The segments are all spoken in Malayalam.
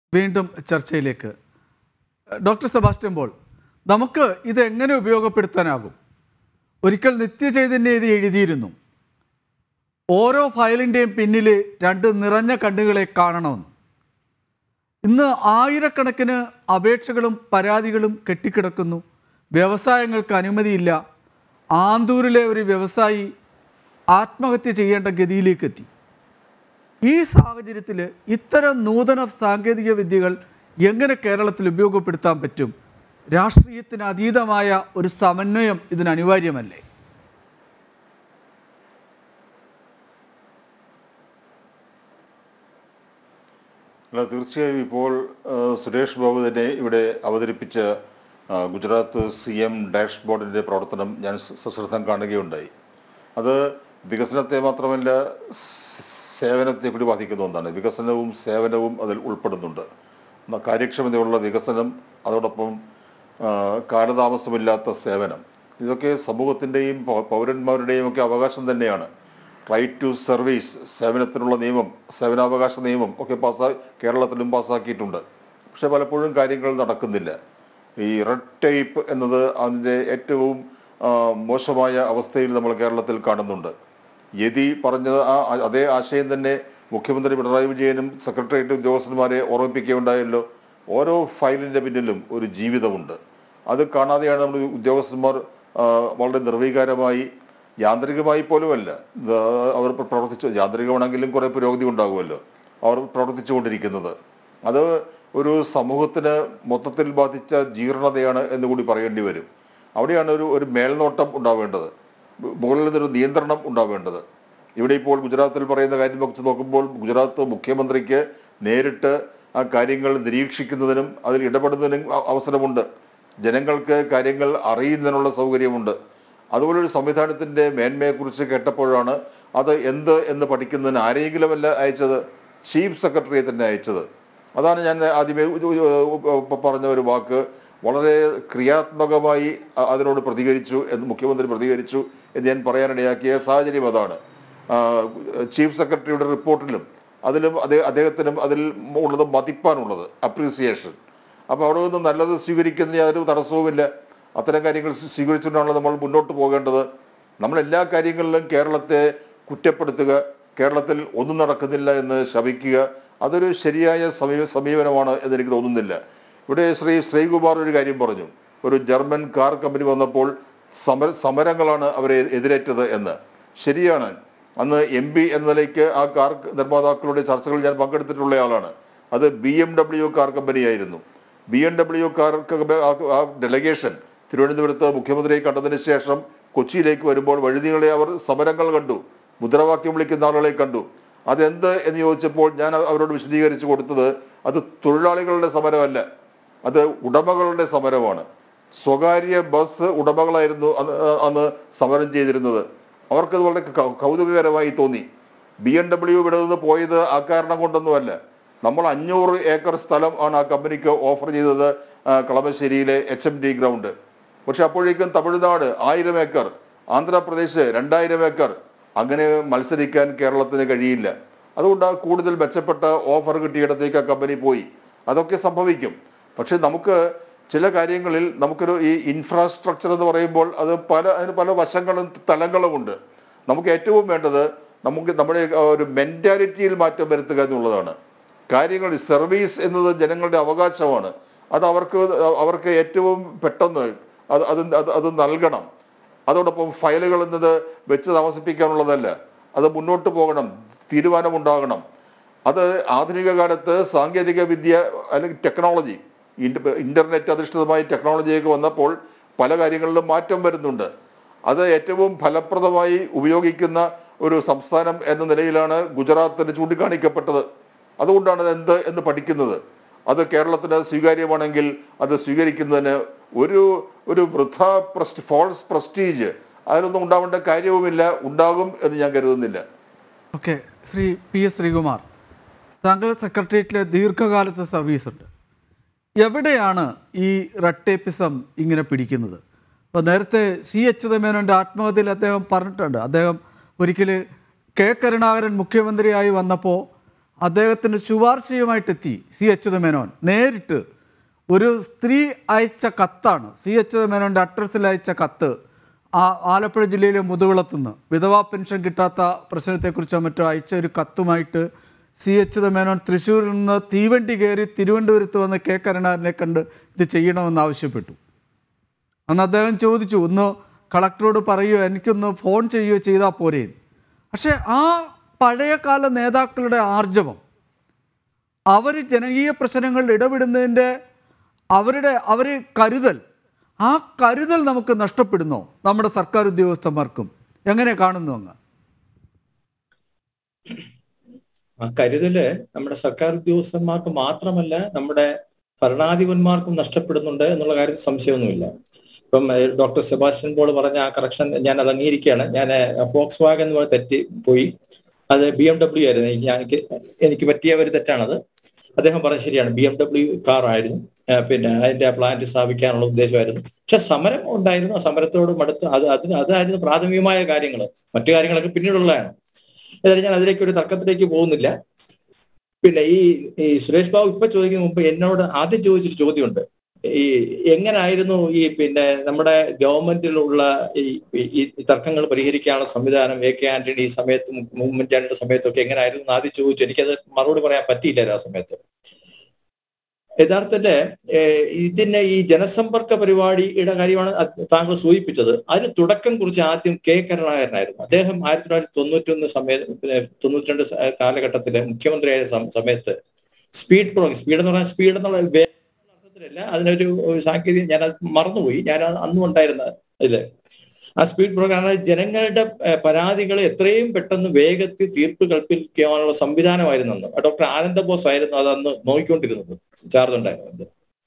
വീണ്ടും ചർച്ചയിലേക്ക് ഡോക്ടർ സെബാസ്റ്റ്യൻ പോൾ നമുക്ക് ഇത് എങ്ങനെ ഉപയോഗപ്പെടുത്താനാകും ഒരിക്കൽ നിത്യചൈതന്യ ഇത് എഴുതിയിരുന്നു ഓരോ ഫയലിൻ്റെയും പിന്നിൽ രണ്ട് നിറഞ്ഞ കണ്ണുകളെ കാണണമെന്ന് ഇന്ന് ആയിരക്കണക്കിന് അപേക്ഷകളും പരാതികളും കെട്ടിക്കിടക്കുന്നു വ്യവസായങ്ങൾക്ക് അനുമതിയില്ല ആന്തൂരിലെ ഒരു വ്യവസായി ആത്മഹത്യ ചെയ്യേണ്ട ഗതിയിലേക്കെത്തി ഈ സാഹചര്യത്തിൽ ഇത്തരം നൂതന സാങ്കേതിക വിദ്യകൾ എങ്ങനെ കേരളത്തിൽ ഉപയോഗപ്പെടുത്താൻ പറ്റും രാഷ്ട്രീയത്തിന് അതീതമായ ഒരു സമന്വയം ഇതിന് അനിവാര്യമല്ലേ അല്ല തീർച്ചയായും ഇപ്പോൾ ആ, സുരേഷ് ബാബു തന്നെ ഇവിടെ അവതരിപ്പിച്ച ആ, ഗുജറാത്ത് സി എം ഡാഷ്ബോർഡിൻ്റെ പ്രവർത്തനം ഞാൻ സ- സശ്രദ്ധം കാണുകയുണ്ടായി അത് വികസനത്തെ മാത്രമല്ല സ് സേവനത്തെ കൂടി ബാധിക്കുന്ന ഒന്നാണ് വികസനവും സേവനവും അതിൽ ഉൾപ്പെടുന്നുണ്ട് ന- കാര്യക്ഷമതയുള്ള വികസനം അതോടൊപ്പം ആ, കാലതാമസമില്ലാത്ത സേവനം ഇതൊക്കെ സമൂഹത്തിൻ്റെയും പൗരന്മാരുടെയും ഒക്കെ അവകാശം തന്നെയാണ് റൈറ്റ് ടു സർവീസ് സേവനത്തിനുള്ള നിയമം സേവനാവകാശ നിയമം ഒക്കെ പാസ്സാ കേരളത്തിലും പാസ്സാക്കിയിട്ടുണ്ട് പക്ഷെ പലപ്പോഴും കാര്യങ്ങൾ നടക്കുന്നില്ല ഈ റെഡ് ടൈപ്പ് എന്നത് അതിൻ്റെ ഏറ്റവും ആ, മോശമായ അവസ്ഥയിൽ നമ്മൾ കേരളത്തിൽ കാണുന്നുണ്ട് യതി പറഞ്ഞത് ആ ആ- അതേ ആശയം തന്നെ മുഖ്യമന്ത്രി പിണറായി വിജയനും സെക്രട്ടേറിയറ്റ് ഉദ്യോഗസ്ഥന്മാരെ ഓർമ്മിപ്പിക്കുകയുണ്ടായല്ലോ ഓരോ ഫയലിൻ്റെ പിന്നിലും ഒരു ജീവിതമുണ്ട് അത് കാണാതെയാണ് നമ്മൾ ഉദ്യോഗസ്ഥന്മാർ ആ, വളരെ നിർവീകാരമായി യാന്ത്രികമായി പോലുമല്ല ഇത് അവർ പ്രവർത്തിച്ചു യാന്ത്രികമാണെങ്കിലും കുറെ പുരോഗതി ഉണ്ടാകുമല്ലോ അവർ പ്രവർത്തിച്ചുകൊണ്ടിരിക്കുന്നത് അത് ഒരു സമൂഹത്തിന് മൊത്തത്തിൽ ബാധിച്ച ജീർണതയാണ് എന്ന് കൂടി പറയേണ്ടി വരും അവിടെയാണ് ഒരു ഒരു മേൽനോട്ടം ഉണ്ടാവേണ്ടത് മുകളിൽ നിന്നൊരു നിയന്ത്രണം ഉണ്ടാവേണ്ടത് ഇവിടെ ഇപ്പോൾ ഗുജറാത്തിൽ പറയുന്ന കാര്യം വെച്ച് നോക്കുമ്പോൾ ഗുജറാത്ത് മുഖ്യമന്ത്രിക്ക് നേരിട്ട് ആ കാര്യങ്ങൾ നിരീക്ഷിക്കുന്നതിനും അതിൽ ഇടപെടുന്നതിനും അ- അവസരമുണ്ട് ജനങ്ങൾക്ക് കാര്യങ്ങൾ അറിയുന്നതിനുള്ള സൗകര്യമുണ്ട് അതുപോലെ ഒരു സംവിധാനത്തിന്റെ മേന്മയെക്കുറിച്ച് കേട്ടപ്പോഴാണ് അത് എന്ത് എന്ന് പഠിക്കുന്നതിന് ആരെങ്കിലുമല്ല അയച്ചത് ചീഫ് സെക്രട്ടറിയെ തന്നെ അയച്ചത് അതാണ് ഞാൻ ആദ്യമേ ഒരു- ഒരു- ഒരു പറഞ്ഞ ഒരു വാക്ക് വളരെ ക്രിയാത്മകമായി അ- അതിനോട് പ്രതികരിച്ചു എന്ന് മുഖ്യമന്ത്രി പ്രതികരിച്ചു എന്ന് ഞാൻ പറയാനിടയാക്കിയ സാഹചര്യം അതാണ് ആ, ചീഫ് സെക്രട്ടറിയുടെ റിപ്പോർട്ടിലും അതിലും അതേ അദ്ദേഹത്തിനും അതിൽ ഉള്ളത് മതിപ്പാനുള്ളത് അപ്രീസിയേഷൻ അപ്പോൾ അവിടെ നിന്ന് നല്ലത് സ്വീകരിക്കുന്നതിന് യാതൊരു തടസ്സവുമില്ല അത്തരം കാര്യങ്ങൾ സ്വീ- സ്വീകരിച്ചുകൊണ്ടാണ് നമ്മൾ മുന്നോട്ട് പോകേണ്ടത് നമ്മൾ എല്ലാ കാര്യങ്ങളിലും കേരളത്തെ കുറ്റപ്പെടുത്തുക കേരളത്തിൽ ഒന്നും നടക്കുന്നില്ല എന്ന് ശപിക്കുക അതൊരു ശരിയായ സമീ സമീപനമാണ് എന്ന് എനിക്ക് തോന്നുന്നില്ല ഇവിടെ ശ്രീ ശ്രീകുമാർ ഒരു കാര്യം പറഞ്ഞു ഒരു ജർമ്മൻ കാർ കമ്പനി വന്നപ്പോൾ സമര സമരങ്ങളാണ് അവരെ എതിരേറ്റത് എന്ന് ശരിയാണ് അന്ന് എം പി എന്ന നിലയ്ക്ക് ആ കാർ നിർമ്മാതാക്കളുടെ ചർച്ചകളിൽ ഞാൻ പങ്കെടുത്തിട്ടുള്ള ആളാണ് അത് ബി എം ഡബ്ല്യു കാർ കമ്പനിയായിരുന്നു ബി എം ഡബ്ല്യു കാർ ക- ആ- ആ ഡെലഗേഷൻ തിരുവനന്തപുരത്ത് മുഖ്യമന്ത്രിയെ കണ്ടതിന് ശേഷം കൊച്ചിയിലേക്ക് വരുമ്പോൾ വഴുതികളെ അവർ സമരങ്ങൾ കണ്ടു മുദ്രാവാക്യം വിളിക്കുന്ന ആളുകളെ കണ്ടു അതെന്ത് എന്ന് ചോദിച്ചപ്പോൾ ഞാൻ അവരോട് വിശദീകരിച്ചു കൊടുത്തത് അത് തൊഴിലാളികളുടെ സമരമല്ല അത് ഉടമകളുടെ സമരമാണ് സ്വകാര്യ ബസ് ഉടമകളായിരുന്നു അന്ന് അന്ന് സമരം ചെയ്തിരുന്നത് അവർക്കത് വളരെ കൗ- കൗതുകകരമായി തോന്നി ബി എം ഡബ്ല്യു ഇവിടെ നിന്ന് പോയത് ആ കാരണം കൊണ്ടൊന്നുമല്ല നമ്മൾ അഞ്ഞൂറ് ഏക്കർ സ്ഥലം ആണ് ആ കമ്പനിക്ക് ഓഫർ ചെയ്തത് ആ, കളമശ്ശേരിയിലെ എച്ച് എം ഡി ഗ്രൗണ്ട് പക്ഷെ അപ്പോഴേക്കും തമിഴ്നാട് ആയിരം ഏക്കർ ആന്ധ്രാപ്രദേശ് രണ്ടായിരം ഏക്കർ അങ്ങനെ മത്സരിക്കാൻ കേരളത്തിന് കഴിയില്ല അതുകൊണ്ട് ആ കൂടുതൽ മെച്ചപ്പെട്ട ഓഫർ കിട്ടിയിടത്തേക്ക് ആ കമ്പനി പോയി അതൊക്കെ സംഭവിക്കും പക്ഷെ നമുക്ക് ചില കാര്യങ്ങളിൽ നമുക്കൊരു ഈ ഇൻഫ്രാസ്ട്രക്ചർ എന്ന് പറയുമ്പോൾ അത് പല അതിന് പല വശങ്ങളും തലങ്ങളും ഉണ്ട് നമുക്ക് ഏറ്റവും വേണ്ടത് നമുക്ക് നമ്മുടെ ആ ഒരു മെന്റാലിറ്റിയിൽ മാറ്റം വരുത്തുക എന്നുള്ളതാണ് കാര്യങ്ങൾ സർവീസ് എന്നത് ജനങ്ങളുടെ അവകാശമാണ് അത് അവർക്ക് അവർക്ക് ഏറ്റവും പെട്ടെന്ന് അത് അത് അത് അത് നൽകണം അതോടൊപ്പം ഫയലുകൾ എന്നത് വെച്ച് താമസിപ്പിക്കാനുള്ളതല്ല അത് മുന്നോട്ട് പോകണം തീരുമാനമുണ്ടാകണം അത് ആധുനിക കാലത്ത് സാങ്കേതിക വിദ്യ അല്ലെങ്കിൽ ടെക്നോളജി ഇന്റർനെറ്റ് അധിഷ്ഠിതമായ ടെക്നോളജിയൊക്കെ വന്നപ്പോൾ പല കാര്യങ്ങളിലും മാറ്റം വരുന്നുണ്ട് അത് ഏറ്റവും ഫലപ്രദമായി ഉപയോഗിക്കുന്ന ഒരു സംസ്ഥാനം എന്ന നിലയിലാണ് ഗുജറാത്തിന് ചൂണ്ടിക്കാണിക്കപ്പെട്ടത് അതുകൊണ്ടാണ് അത് എന്ത് എന്ന് പഠിക്കുന്നത് അത് കേരളത്തിന് സ്വീകാര്യമാണെങ്കിൽ അത് സ്വീകരിക്കുന്നതിന് ഒരു ഒരു വൃഥ പ്രസ്റ്റ് ഫോൾസ് പ്രസ്റ്റീജ് അതിനൊന്നും ഉണ്ടാവേണ്ട കാര്യവുമില്ല ഉണ്ടാകും എന്ന് ഞാൻ കരുതുന്നില്ല okay Shri P S Sreekumar താങ്കൾ സെക്രട്ടേറിയറ്റിലെ ദീർഘകാലത്തെ സർവീസ് ഉണ്ട് എവിടെയാണ് ഈ റട്ടേപ്പിസം ഇങ്ങനെ പിടിക്കുന്നത് അപ്പോൾ നേരത്തെ സി അച്യുതമേനോൻ്റെ ആത്മഹത്യയിൽ അദ്ദേഹം പറഞ്ഞിട്ടുണ്ട് അദ്ദേഹം ഒരിക്കൽ കെ കരുണാകരൻ മുഖ്യമന്ത്രിയായി വന്നപ്പോൾ അദ്ദേഹത്തിന് ശുപാർശയുമായിട്ടെത്തി സി അച്യുതമേനോൻ നേരിട്ട് ഒരു സ്ത്രീ അയച്ച കത്താണ് സി അച്യുതമേനോൻ്റെ അഡ്രസ്സിൽ അയച്ച കത്ത് ആ ആലപ്പുഴ ജില്ലയിലെ മുതുകുളത്തുനിന്ന് വിധവാ പെൻഷൻ കിട്ടാത്ത പ്രശ്നത്തെക്കുറിച്ചോ മറ്റോ അയച്ച ഒരു കത്തുമായിട്ട് സി അച്യുതമേനോൻ തൃശ്ശൂരിൽ നിന്ന് തീവണ്ടി കയറി തിരുവനന്തപുരത്ത് വന്ന് കെ കരുണാകരനെ കണ്ട് ഇത് ചെയ്യണമെന്ന് ആവശ്യപ്പെട്ടു അന്ന് അദ്ദേഹം ചോദിച്ചു ഒന്ന് കളക്ടറോട് പറയുകയോ എനിക്കൊന്ന് ഫോൺ ചെയ്യുകയോ ചെയ്താൽ പോരേ പക്ഷേ ആ പഴയകാല നേതാക്കളുടെ ആർജവം അവർ ജനകീയ പ്രശ്നങ്ങളിൽ ഇടപെടുന്നതിൻ്റെ അവരുടെ അവർ കരുതൽ ആ കരുതൽ നമുക്ക് നഷ്ടപ്പെടുന്നോ നമ്മുടെ സർക്കാർ ഉദ്യോഗസ്ഥന്മാർക്കും എങ്ങനെ കാണുന്നു അങ്ങ് ആ കരുതല് നമ്മുടെ സർക്കാർ ഉദ്യോഗസ്ഥന്മാർക്ക് മാത്രമല്ല നമ്മുടെ ഭരണാധിപന്മാർക്കും നഷ്ടപ്പെടുന്നുണ്ട് എന്നുള്ള കാര്യത്തിൽ സംശയമൊന്നുമില്ല ഇപ്പം ഏഹ്, ഡോക്ടർ സെബാസ്റ്റ്യൻ പോൾ പറഞ്ഞ ആ കറക്ഷൻ ഞാൻ അത് അംഗീകരിക്കുകയാണ് ഞാൻ ഫോക്സ് വാഗൻ എന്ന് പറഞ്ഞ തെറ്റി പോയി അത് ബി എം ഡബ്ല്യു ആയിരുന്നു ഞാൻ എനിക്ക് എനിക്ക് പറ്റിയ ഒരു തെറ്റാണത് അദ്ദേഹം പറഞ്ഞ ശരിയാണ് ബി എം ഡബ്ല്യു കാർ ആയിരുന്നു ഏഹ്, പിന്നെ അതിന്റെ പ്ലാന്റ് സ്ഥാപിക്കാനുള്ള ഉദ്ദേശമായിരുന്നു പക്ഷെ സമരം ഉണ്ടായിരുന്നു ആ സമരത്തോട് മടുത്ത് അത് അതിന് അതായിരുന്നു പ്രാഥമികമായ കാര്യങ്ങൾ മറ്റു കാര്യങ്ങളൊക്കെ പിന്നീടുള്ളതാണ് ഏതായാലും ഞാൻ അതിലേക്ക് ഒരു തർക്കത്തിലേക്ക് പോകുന്നില്ല പിന്നെ ഈ ഈ സുരേഷ് ബാബു ഇപ്പൊ ചോദിക്കുന്ന മുമ്പ് എന്നോട് ആദ്യം ചോദിച്ചൊരു ചോദ്യമുണ്ട് ഈ എങ്ങനായിരുന്നു ഈ പിന്നെ നമ്മുടെ ഗവൺമെന്റിലുള്ള ഈ ഈ ഈ തർക്കങ്ങൾ പരിഹരിക്കാനുള്ള സംവിധാനം എ കെ ആന്റണി ഈ സമയത്ത് ഉമ്മൻചാണ്ടിയുടെ സമയത്തൊക്കെ എങ്ങനായിരുന്നു എന്ന് ആദ്യം ചോദിച്ചു എനിക്കത് മറുപടി പറയാൻ പറ്റിയില്ലായിരുന്നു ആ സമയത്ത് യഥാർത്ഥത്തില് ഏഹ്, ഇതിന്റെ ഈ ജനസമ്പർക്ക പരിപാടിയുടെ കാര്യമാണ് അത് താങ്കൾ സൂചിപ്പിച്ചത് അതിന് തുടക്കം കുറിച്ച് ആദ്യം കെ കരുണാകരനായിരുന്നു അദ്ദേഹം ആയിരത്തി തൊള്ളായിരത്തി തൊണ്ണൂറ്റൊന്ന് സമയത്ത് പിന്നെ തൊണ്ണൂറ്റിരണ്ട് സ- കാലഘട്ടത്തില് മുഖ്യമന്ത്രിയായ സം- സമയത്ത് സ്പീഡ് പ്രോഗ്രാം സ്പീഡ് എന്ന് പറഞ്ഞാൽ സ്പീഡ് എന്നുള്ള വേ- അർത്ഥത്തിലല്ല അതിനൊരു ഒരു സാങ്കേതിക ഞാൻ അത് മറന്നുപോയി ഞാൻ അത് അന്നും ഉണ്ടായിരുന്ന ഇതില് ആ സ്പീഡ് പ്രോഗ്രാം ജനങ്ങളുടെ ഏഹ്, പരാതികൾ എത്രയും പെട്ടെന്ന് വേഗത്തിൽ തീർപ്പ് കൽപ്പിക്കാനുള്ള സംവിധാനമായിരുന്നു അന്ന് ഡോക്ടർ ആനന്ദ ബോസ് ആയിരുന്നു അത് അന്ന് നോക്കിക്കൊണ്ടിരുന്നത് ചാർജ് ഉണ്ടായിരുന്നത്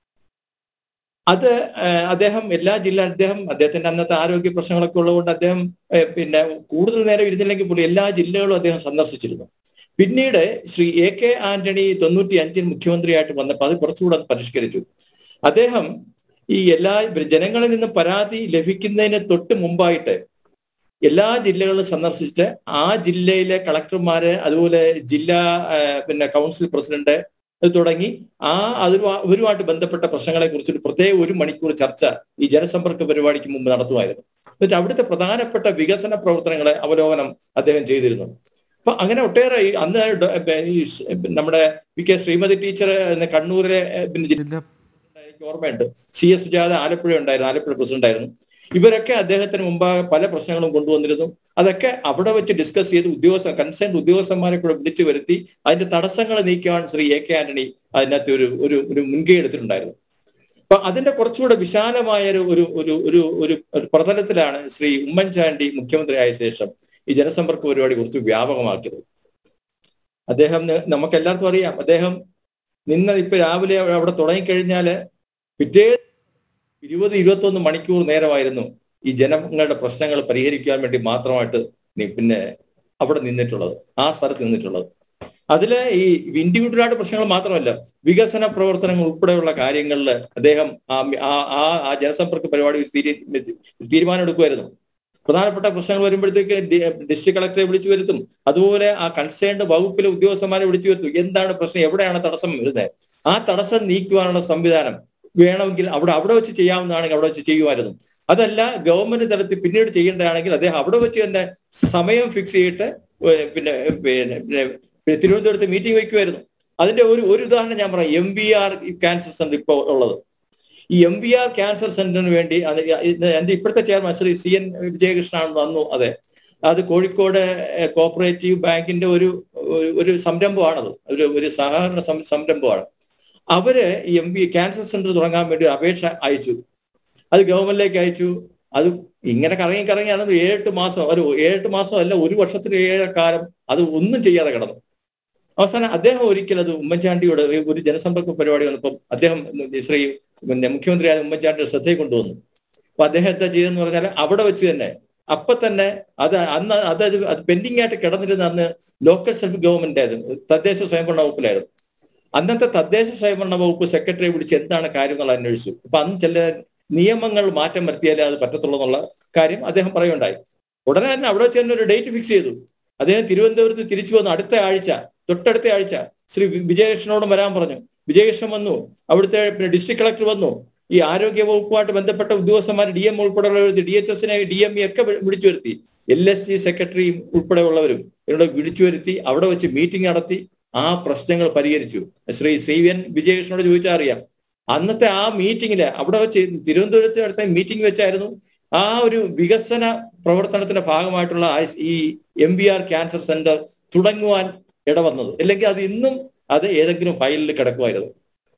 അത് ഏഹ്, അദ്ദേഹം എല്ലാ ജില്ല അദ്ദേഹം അദ്ദേഹത്തിന്റെ അന്നത്തെ ആരോഗ്യ പ്രശ്നങ്ങളൊക്കെ ഉള്ളതുകൊണ്ട് അദ്ദേഹം ഏഹ്, പിന്നെ കൂടുതൽ നേരം ഇരുന്നില്ലെങ്കിൽ പോലും എല്ലാ ജില്ലകളും അദ്ദേഹം സന്ദർശിച്ചിരുന്നു പിന്നീട് ശ്രീ എ കെ ആന്റണി തൊണ്ണൂറ്റി അഞ്ചിൽ മുഖ്യമന്ത്രിയായിട്ട് വന്നപ്പോൾ അത് കുറച്ചുകൂടെ ഒന്ന് പരിഷ്കരിച്ചു അദ്ദേഹം ഈ എല്ലാ ജനങ്ങളിൽ നിന്ന് പരാതി ലഭിക്കുന്നതിന് തൊട്ട് മുമ്പായിട്ട് എല്ലാ ജില്ലകളും സന്ദർശിച്ച് ആ ജില്ലയിലെ കളക്ടർമാര് അതുപോലെ ജില്ലാ ഏഹ്, പിന്നെ കൗൺസിൽ പ്രസിഡന്റ് ഇത് തുടങ്ങി ആ അതിന് അവരുമായിട്ട് ബന്ധപ്പെട്ട പ്രശ്നങ്ങളെ കുറിച്ച് ഒരു പ്രത്യേക ഒരു മണിക്കൂർ ചർച്ച ഈ ജനസമ്പർക്ക പരിപാടിക്ക് മുമ്പ് നടത്തുമായിരുന്നു എന്നിട്ട് അവിടുത്തെ പ്രധാനപ്പെട്ട വികസന പ്രവർത്തനങ്ങളെ അവലോകനം അദ്ദേഹം ചെയ്തിരുന്നു അപ്പൊ അങ്ങനെ ഒട്ടേറെ ഈ അന്ന് ഡ- ഈ സ് നമ്മുടെ പി കെ ശ്രീമതി ടീച്ചർ കണ്ണൂരിലെ ഏഹ്, പിന്നെ ജില്ലാ ഇല്ല എനിക്ക് ഓർമ്മയുണ്ട് സി എസ് സുജാത ആലപ്പുഴ ഉണ്ടായിരുന്നു ആലപ്പുഴ പ്രസിഡന്റ് ആയിരുന്നു ഇവരൊക്കെ അദ്ദേഹത്തിന് മുമ്പാകെ പല പ്രശ്നങ്ങളും കൊണ്ടുവന്നിരുന്നു അതൊക്കെ അവിടെ വെച്ച് ഡിസ്കസ് ചെയ്ത് ഉദ്യോഗസ്ഥ കൺസേൺ ഉദ്യോഗസ്ഥന്മാരെ കൂടെ വിളിച്ചു വരുത്തി അതിന്റെ തടസ്സങ്ങൾ നീക്കുവാൻ ശ്രീ എ കെ ആന്റണി അതിനകത്ത് ഒരു ഒരു ഒരു മുൻകൈ എടുത്തിട്ടുണ്ടായിരുന്നു അപ്പൊ അതിന്റെ കുറച്ചുകൂടെ വിശാലമായ ഒരു ഒരു ഒരു ഒരു ഒരു ഒരു പ്രതലത്തിലാണ് ശ്രീ ഉമ്മൻചാണ്ടി മുഖ്യമന്ത്രിയായ ശേഷം ഈ ജനസമ്പർക്ക പരിപാടി കുറച്ച് വ്യാപകമാക്കിയത് അദ്ദേഹം നമുക്ക് എല്ലാവർക്കും അറിയാം അദ്ദേഹം നിന്ന് ഇപ്പൊ രാവിലെ അവിടെ തുടങ്ങിക്കഴിഞ്ഞാല് പിറ്റേ ഇരുപത് ഇരുപത്തൊന്ന് മണിക്കൂർ നേരമായിരുന്നു ഈ ജനങ്ങളുടെ പ്രശ്നങ്ങൾ പരിഹരിക്കാൻ വേണ്ടി മാത്രമായിട്ട് നി- പിന്നെ അവിടെ നിന്നിട്ടുള്ളത് ആ സ്ഥലത്ത് നിന്നിട്ടുള്ളത് അതില് ഈ ഇൻഡിവിജ്വലായിട്ട് പ്രശ്നങ്ങൾ മാത്രമല്ല വികസന പ്രവർത്തനങ്ങൾ ഉൾപ്പെടെയുള്ള കാര്യങ്ങളിൽ അദ്ദേഹം ആ ആ- ആ ആ ജനസമ്പർക്ക പരിപാടി ഒരു തീരു- തീരുമാനം എടുക്കുമായിരുന്നു പ്രധാനപ്പെട്ട പ്രശ്നങ്ങൾ വരുമ്പോഴത്തേക്ക് ഡി- ഡിസ്ട്രിക്ട് കളക്ടറെ വിളിച്ചു വരുത്തും അതുപോലെ ആ കൺസേൺഡ് വകുപ്പിലെ ഉദ്യോഗസ്ഥന്മാരെ വിളിച്ചു വരുത്തും എന്താണ് പ്രശ്നം എവിടെയാണ് തടസ്സം വരുന്നത് ആ തടസ്സം നീക്കുവാനുള്ള സംവിധാനം വേണമെങ്കിൽ അവിടെ അവിടെ വെച്ച് ചെയ്യാവുന്നതാണെങ്കിൽ അവിടെ വെച്ച് ചെയ്യുമായിരുന്നു അതല്ല ഗവൺമെന്റ് തലത്തിൽ പിന്നീട് ചെയ്യേണ്ടതാണെങ്കിൽ അദ്ദേഹം അവിടെ വെച്ച് തന്നെ സമയം ഫിക്സ് ചെയ്തിട്ട് ഏഹ് പിന്നെ പിന്നെ പിന്നെ തിരുവനന്തപുരത്ത് മീറ്റിംഗ് വയ്ക്കുമായിരുന്നു അതിന്റെ ഒരു ഒരു ഉദാഹരണം ഞാൻ പറയാം M V R cancer centre ഇപ്പോൾ ഉള്ളത് ഈ എം വി ആർ ക്യാൻസർ സെന്ററിന് വേണ്ടി അത് ഇത് എന്റെ ഇപ്പോഴത്തെ ചെയർമാൻ ശ്രീ സി എൻ വിജയകൃഷ്ണനാണെന്ന് വന്നു അതെ അത് കോഴിക്കോട് ഏഹ്, കോപ്പറേറ്റീവ് ബാങ്കിന്റെ ഒരു ഒരു- ഒരു സംരംഭമാണത് ഒരു ഒരു സഹകരണ സം- സംരംഭമാണ് അവര് ഈ എം ബി ക്യാൻസർ സെന്റർ തുടങ്ങാൻ വേണ്ടി അപേക്ഷ അയച്ചു അത് ഗവൺമെന്റിലേക്ക് അയച്ചു അത് ഇങ്ങനെ കറങ്ങി കറങ്ങിയാണ് ഏഴെട്ട് മാസം ഒരു ഏഴെട്ട് മാസം അല്ല ഒരു വർഷത്തിൽ ഏഴര കാലം അത് ഒന്നും ചെയ്യാതെ കിടന്നു അവസാനം അദ്ദേഹം ഒരിക്കൽ അത് ഉമ്മൻചാണ്ടിയോട് ഒരു ജനസമ്പർക്ക പരിപാടി വന്നപ്പം അദ്ദേഹം ശ്രീ പിന്നെ മുഖ്യമന്ത്രിയായ ഉമ്മൻചാണ്ടിയുടെ ശ്രദ്ധയിൽ കൊണ്ടുവന്നു അപ്പൊ അദ്ദേഹം എന്താ ചെയ്തെന്ന് പറഞ്ഞാൽ അവിടെ വെച്ച് തന്നെ അപ്പൊ തന്നെ അത് അന്ന് അത് അത് പെൻഡിങ് ആയിട്ട് കിടന്നിരുന്ന അന്ന് ലോക്കൽ സെൽഫ് ഗവൺമെന്റ് ആയിരുന്നു തദ്ദേശ സ്വയംഭരണ വകുപ്പിലായിരുന്നു അന്നത്തെ തദ്ദേശ സ്വയംഭരണ വകുപ്പ് സെക്രട്ടറിയെ വിളിച്ച് എന്താണ് കാര്യം എന്നുള്ള അന്വേഷിച്ചു അപ്പൊ അന്ന് ചില നിയമങ്ങൾ മാറ്റം വരുത്തിയാലേ അത് പറ്റത്തുള്ളൂ എന്നുള്ള കാര്യം അദ്ദേഹം പറയുണ്ടായി ഉടനെ തന്നെ അവിടെ വെച്ച് തന്നെ ഒരു ഡേറ്റ് ഫിക്സ് ചെയ്തു അദ്ദേഹം തിരുവനന്തപുരത്ത് തിരിച്ചു വന്നു അടുത്ത ആഴ്ച തൊട്ടടുത്ത ആഴ്ച ശ്രീ വി- വിജയകൃഷ്ണനോടും വരാൻ പറഞ്ഞു വിജയകൃഷ്ണൻ വന്നു അവിടുത്തെ പിന്നെ ഡിസ്ട്രിക്ട് കളക്ടർ വന്നു ഈ ആരോഗ്യ വകുപ്പുമായിട്ട് ബന്ധപ്പെട്ട ഉദ്യോഗസ്ഥന്മാർ ഡി എം ഉൾപ്പെടെയുള്ള ഡി എച്ച് എസിനെ ഡി എം ഇ ഒക്കെ വി- വിളിച്ചു വരുത്തി എൽ എസ് സി സെക്രട്ടറിയും ഉൾപ്പെടെയുള്ളവരും ഇവിടെ വിളിച്ചു വരുത്തി അവിടെ വെച്ച് മീറ്റിംഗ് നടത്തി ആ പ്രശ്നങ്ങൾ പരിഹരിച്ചു ശ്രീ ശ്രീ എൻ വിജയകൃഷ്ണനോട് ചോദിച്ചാൽ അറിയാം അന്നത്തെ ആ മീറ്റിംഗില് അവിടെ വെച്ച് തിരുവനന്തപുരത്ത് നടത്തിയ മീറ്റിംഗ് വെച്ചായിരുന്നു ആ ഒരു വികസന പ്രവർത്തനത്തിന്റെ ഭാഗമായിട്ടുള്ള ആ- ഈ M B R cancer centre തുടങ്ങുവാൻ ഇടവന്നത് അല്ലെങ്കിൽ അത് ഇന്നും അത് ഏതെങ്കിലും ഫയലിൽ കിടക്കുമായിരുന്നു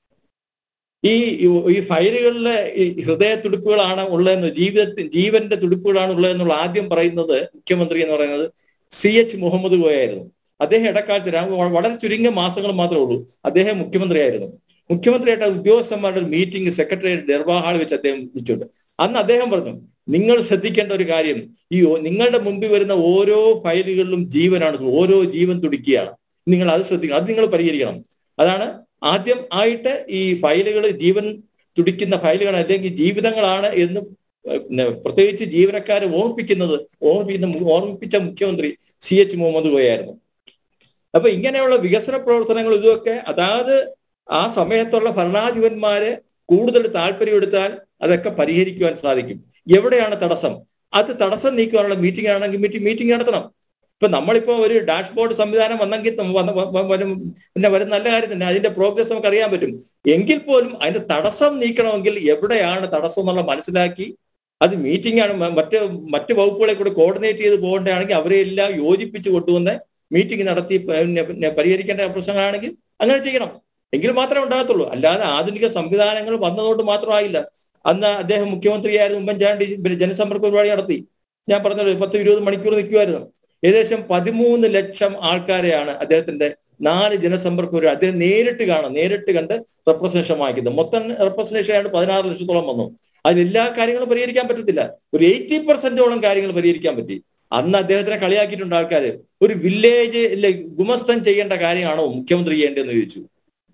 ഈ ഈ ഫയലുകളിലെ ഈ ഹൃദയ തുടിപ്പുകളാണ് ഉള്ളതെന്ന് ജീവിതത്തിൽ ജീവന്റെ തുടിപ്പുകളാണ് ഉള്ളതെന്നുള്ള ആദ്യം പറയുന്നത് മുഖ്യമന്ത്രി എന്ന് പറയുന്നത് സി എച്ച് മുഹമ്മദ് കോയായിരുന്നു അദ്ദേഹം ഇടക്കാലത്ത് രാ- വളരെ ചുരുങ്ങിയ മാസങ്ങൾ മാത്രമേ ഉള്ളൂ അദ്ദേഹം മുഖ്യമന്ത്രിയായിരുന്നു മുഖ്യമന്ത്രിയായിട്ട് ഉദ്യോഗസ്ഥന്മാരുടെ ഒരു മീറ്റിംഗ് സെക്രട്ടറി ദർബാർ ഹാൾ വെച്ച് അദ്ദേഹം വിളിച്ചുണ്ട് അന്ന് അദ്ദേഹം പറഞ്ഞു നിങ്ങൾ ശ്രദ്ധിക്കേണ്ട ഒരു കാര്യം ഈ ഓ- നിങ്ങളുടെ മുമ്പിൽ വരുന്ന ഓരോ ഫയലുകളിലും ജീവനാണ് ഓരോ ജീവൻ തുടിക്കുകയാണ് നിങ്ങൾ അത് ശ്രദ്ധിക്കണം അത് നിങ്ങൾ പരിഹരിക്കണം അതാണ് ആദ്യം ആയിട്ട് ഈ ഫയലുകൾ ജീവൻ തുടിക്കുന്ന ഫയലുകൾ അല്ലെങ്കിൽ ജീവിതങ്ങളാണ് എന്ന് പിന്നെ പ്രത്യേകിച്ച് ജീവനക്കാരെ ഓർമ്മിപ്പിക്കുന്നത് ഓർമ്മിപ്പിക്കുന്ന മു- ഓർമ്മിപ്പിച്ച മുഖ്യമന്ത്രി സി എച്ച് മുഹമ്മദ് കോയായിരുന്നു അപ്പൊ ഇങ്ങനെയുള്ള വികസന പ്രവർത്തനങ്ങൾ ഇതൊക്കെ അതാത് ആ സമയത്തുള്ള ഭരണാധിപന്മാരെ കൂടുതൽ താല്പര്യമെടുത്താൽ അതൊക്കെ പരിഹരിക്കുവാൻ സാധിക്കും എവിടെയാണ് തടസ്സം അത് തടസ്സം നീക്കുവാനുള്ള മീറ്റിംഗ് ആണെങ്കിൽ മീറ്റിംഗ് മീറ്റിംഗ് നടത്തണം ഇപ്പൊ നമ്മളിപ്പോ ഒരു ഡാഷ്ബോർഡ് സംവിധാനം വന്നെങ്കിൽ ത- വന്ന- വ- വ- വരും പിന്നെ വരുന്ന നല്ല കാര്യം തന്നെ അതിന്റെ പ്രോഗ്രസ് നമുക്ക് അറിയാൻ പറ്റും എങ്കിൽ പോലും അതിന്റെ തടസ്സം നീക്കണമെങ്കിൽ എവിടെയാണ് തടസ്സം എന്നുള്ള മനസ്സിലാക്കി അത് മീറ്റിംഗ് ആണ് മ- മറ്റ് മറ്റ് വകുപ്പുകളെ കൂടെ കോർഡിനേറ്റ് ചെയ്ത് പോകേണ്ടതാണെങ്കിൽ അവരെ എല്ലാം യോജിപ്പിച്ച് കൊണ്ടുവന്ന് മീറ്റിംഗ് നടത്തി പിന്നെ പിന്നെ പരിഹരിക്കേണ്ട പ്രശ്നങ്ങളാണെങ്കിൽ അങ്ങനെ ചെയ്യണം എങ്കിൽ മാത്രമേ ഉണ്ടാകത്തുള്ളൂ അല്ലാതെ ആധുനിക സംവിധാനങ്ങൾ വന്നതുകൊണ്ട് മാത്രമായില്ല അന്ന് അദ്ദേഹം മുഖ്യമന്ത്രിയായിരുന്നു ഉമ്മൻചാണ്ടി പിന്നെ ജനസമ്പർക്ക പരിപാടി നടത്തി ഞാൻ പറഞ്ഞല്ലോ പത്ത് ഇരുപത് മണിക്കൂർ നിൽക്കുമായിരുന്നു ഏകദേശം പതിമൂന്ന് ലക്ഷം ആൾക്കാരെയാണ് അദ്ദേഹത്തിന്റെ നാല് ജനസമ്പർക്ക പരിപാടി അദ്ദേഹം നേരിട്ട് കാണാം നേരിട്ട് കണ്ട് റെപ്രസെന്റേഷൻ വാങ്ങിക്കുന്നത് മൊത്തം റെപ്രസെന്റേഷൻ ആയിട്ട് പതിനാറ് ലക്ഷത്തോളം വന്നു അതിൽ എല്ലാ കാര്യങ്ങളും പരിഹരിക്കാൻ പറ്റത്തില്ല ഒരു എയ്റ്റി പെർസെന്റോളം കാര്യങ്ങൾ പരിഹരിക്കാൻ പറ്റി അന്ന് അദ്ദേഹത്തിനെ കളിയാക്കിയിട്ടുണ്ട് ആൾക്കാർ ഒരു വില്ലേജ് ഗുമസ്തൻ ചെയ്യേണ്ട കാര്യമാണോ മുഖ്യമന്ത്രി ചെയ്യേണ്ടതെന്ന് ചോദിച്ചു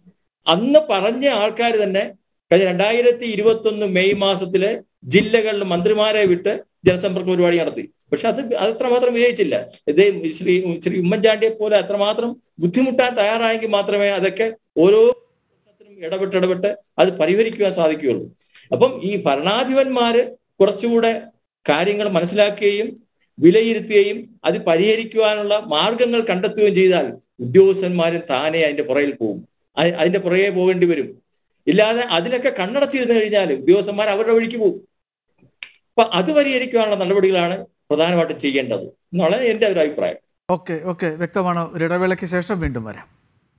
അന്ന് പറഞ്ഞ ആൾക്കാർ തന്നെ കഴിഞ്ഞ രണ്ടായിരത്തി ഇരുപത്തി ഒന്ന് മെയ് മാസത്തില് ജില്ലകളിൽ മന്ത്രിമാരെ വിട്ട് ജനസമ്പർക്ക പരിപാടി നടത്തി പക്ഷെ അത് അത് അത്രമാത്രം വിജയിച്ചില്ല ഇത് ശ്രീ ശ്രീ ഉമ്മൻചാണ്ടിയെ പോലെ അത്രമാത്രം ബുദ്ധിമുട്ടാൻ തയ്യാറായെങ്കിൽ മാത്രമേ അതൊക്കെ ഓരോ പ്രശ്നത്തിനും ഇടപെട്ട് ഇടപെട്ട് അത് പരിഹരിക്കുവാൻ സാധിക്കുകയുള്ളൂ അപ്പം ഈ ഭരണാധിപന്മാര് കുറച്ചുകൂടെ കാര്യങ്ങൾ മനസ്സിലാക്കുകയും വിലയിരുത്തുകയും അത് പരിഹരിക്കുവാനുള്ള മാർഗങ്ങൾ കണ്ടെത്തുകയും ചെയ്താൽ ഉദ്യോഗസ്ഥന്മാരും താനെ അതിന്റെ പുറകിൽ പോകും അ- അതിന്റെ പുറകെ പോകേണ്ടി വരും ഇല്ലാതെ അതിലൊക്കെ കണ്ണടച്ചിരുന്നു കഴിഞ്ഞാൽ ഉദ്യോഗസ്ഥന്മാർ അവരുടെ വഴിക്ക് പോകും അപ്പൊ അത് പരിഹരിക്കുവാനുള്ള നടപടികളാണ് പ്രധാനമായിട്ടും ചെയ്യേണ്ടത് എന്നാണ് എന്റെ ഒരു അഭിപ്രായം ഓക്കെ ഓക്കെ വ്യക്തമാണ് ഒരു ഇടവേളയ്ക്ക് ശേഷം വീണ്ടും വരാം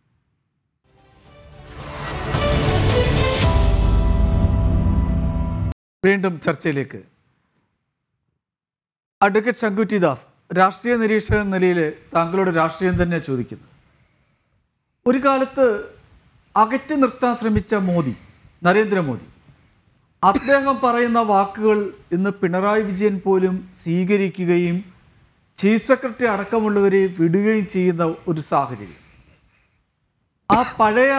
വീണ്ടും ചർച്ചയിലേക്ക് അഡ്വക്കേറ്റ് ശങ്കുറ്റി ദാസ് രാഷ്ട്രീയ നിരീക്ഷകൻ എന്ന നിലയിൽ താങ്കളോട് രാഷ്ട്രീയം തന്നെ ചോദിക്കുന്നത് ഒരു കാലത്ത് അകറ്റി നിർത്താൻ ശ്രമിച്ച മോദി നരേന്ദ്രമോദി അദ്ദേഹം പറയുന്ന വാക്കുകൾ ഇന്ന് പിണറായി വിജയൻ പോലും സ്വീകരിക്കുകയും ചീഫ് സെക്രട്ടറി അടക്കമുള്ളവരെ വിടുകയും ചെയ്യുന്ന ഒരു സാഹചര്യം ആ പഴയ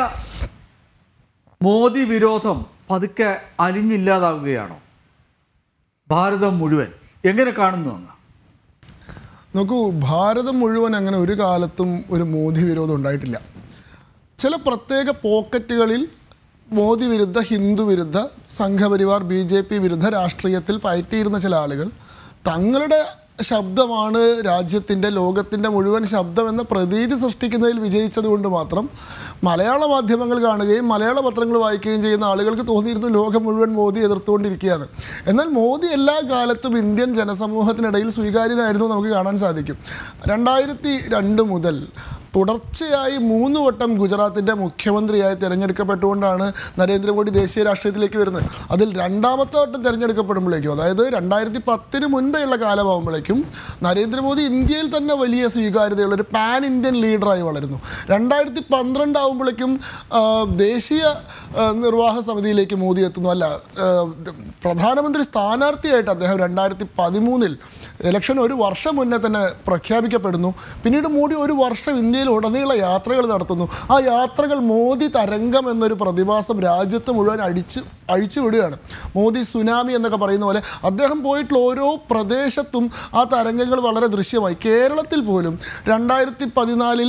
മോദി വിരോധം പതുക്കെ അലിഞ്ഞില്ലാതാവുകയാണോ ഭാരതം മുഴുവൻ എങ്ങനെ കാണുന്നു അങ്ങ് നോക്കൂ ഭാരതം മുഴുവൻ അങ്ങനെ ഒരു കാലത്തും ഒരു മോദി വിരോധം ഉണ്ടായിട്ടില്ല ചില പ്രത്യേക പോക്കറ്റുകളിൽ മോദി വിരുദ്ധ ഹിന്ദു വിരുദ്ധ സംഘപരിവാർ ബി ജെ പി വിരുദ്ധ രാഷ്ട്രീയത്തിൽ പയറ്റിയിരുന്ന ചില ആളുകൾ തങ്ങളുടെ ശബ്ദമാണ് രാജ്യത്തിൻ്റെ ലോകത്തിൻ്റെ മുഴുവൻ ശബ്ദം എന്ന പ്രതീതി സൃഷ്ടിക്കുന്നതിൽ വിജയിച്ചതുകൊണ്ട് മാത്രം മലയാള മാധ്യമങ്ങൾ കാണുകയും മലയാള പത്രങ്ങൾ വായിക്കുകയും ചെയ്യുന്ന ആളുകൾക്ക് തോന്നിയിരുന്നു ലോകം മുഴുവൻ മോദി എതിർത്തുകൊണ്ടിരിക്കുകയാണ് എന്നാൽ മോദി എല്ലാ കാലത്തും ഇന്ത്യൻ ജനസമൂഹത്തിനിടയിൽ സ്വീകാര്യനായിരുന്നു നമുക്ക് കാണാൻ സാധിക്കും രണ്ടായിരത്തി രണ്ട് മുതൽ തുടർച്ചയായി മൂന്ന് വട്ടം ഗുജറാത്തിൻ്റെ മുഖ്യമന്ത്രിയായി തിരഞ്ഞെടുക്കപ്പെട്ടുകൊണ്ടാണ് നരേന്ദ്രമോദി ദേശീയ രാഷ്ട്രീയത്തിലേക്ക് വരുന്നത് അതിൽ രണ്ടാമത്തെ വട്ടം തിരഞ്ഞെടുക്കപ്പെടുമ്പോഴേക്കും അതായത് രണ്ടായിരത്തി പത്തിന് മുൻപേയുള്ള കാലമാകുമ്പോഴേക്കും നരേന്ദ്രമോദി ഇന്ത്യയിൽ തന്നെ വലിയ സ്വീകാര്യതയുള്ള ഒരു പാൻ ഇന്ത്യൻ ലീഡറായി വളരുന്നു രണ്ടായിരത്തി പന്ത്രണ്ട് ആകുമ്പോഴേക്കും ആ, ദേശീയ ആ, നിർവാഹ സമിതിയിലേക്ക് മോദി എത്തുന്നു അല്ല ആ, പ്രധാനമന്ത്രി സ്ഥാനാർത്ഥിയായിട്ട് അദ്ദേഹം രണ്ടായിരത്തി പതിമൂന്നിൽ ഇലക്ഷൻ ഒരു വർഷം മുന്നേ തന്നെ പ്രഖ്യാപിക്കപ്പെടുന്നു പിന്നീട് മോദി ഒരു വർഷം ഇന്ത്യയിൽ ഉടനീള യാത്രകൾ നടത്തുന്നു ആ യാത്രകൾ മോദി തരംഗം എന്നൊരു പ്രതിഭാസം രാജ്യത്ത് മുഴുവൻ അടിച്ച് അഴിച്ചു വിടുകയാണ് മോദി സുനാമി എന്നൊക്കെ പറയുന്ന പോലെ അദ്ദേഹം പോയിട്ടുള്ള ഓരോ പ്രദേശത്തും ആ തരംഗങ്ങൾ വളരെ ദൃശ്യമായി കേരളത്തിൽ പോലും രണ്ടായിരത്തി പതിനാലിൽ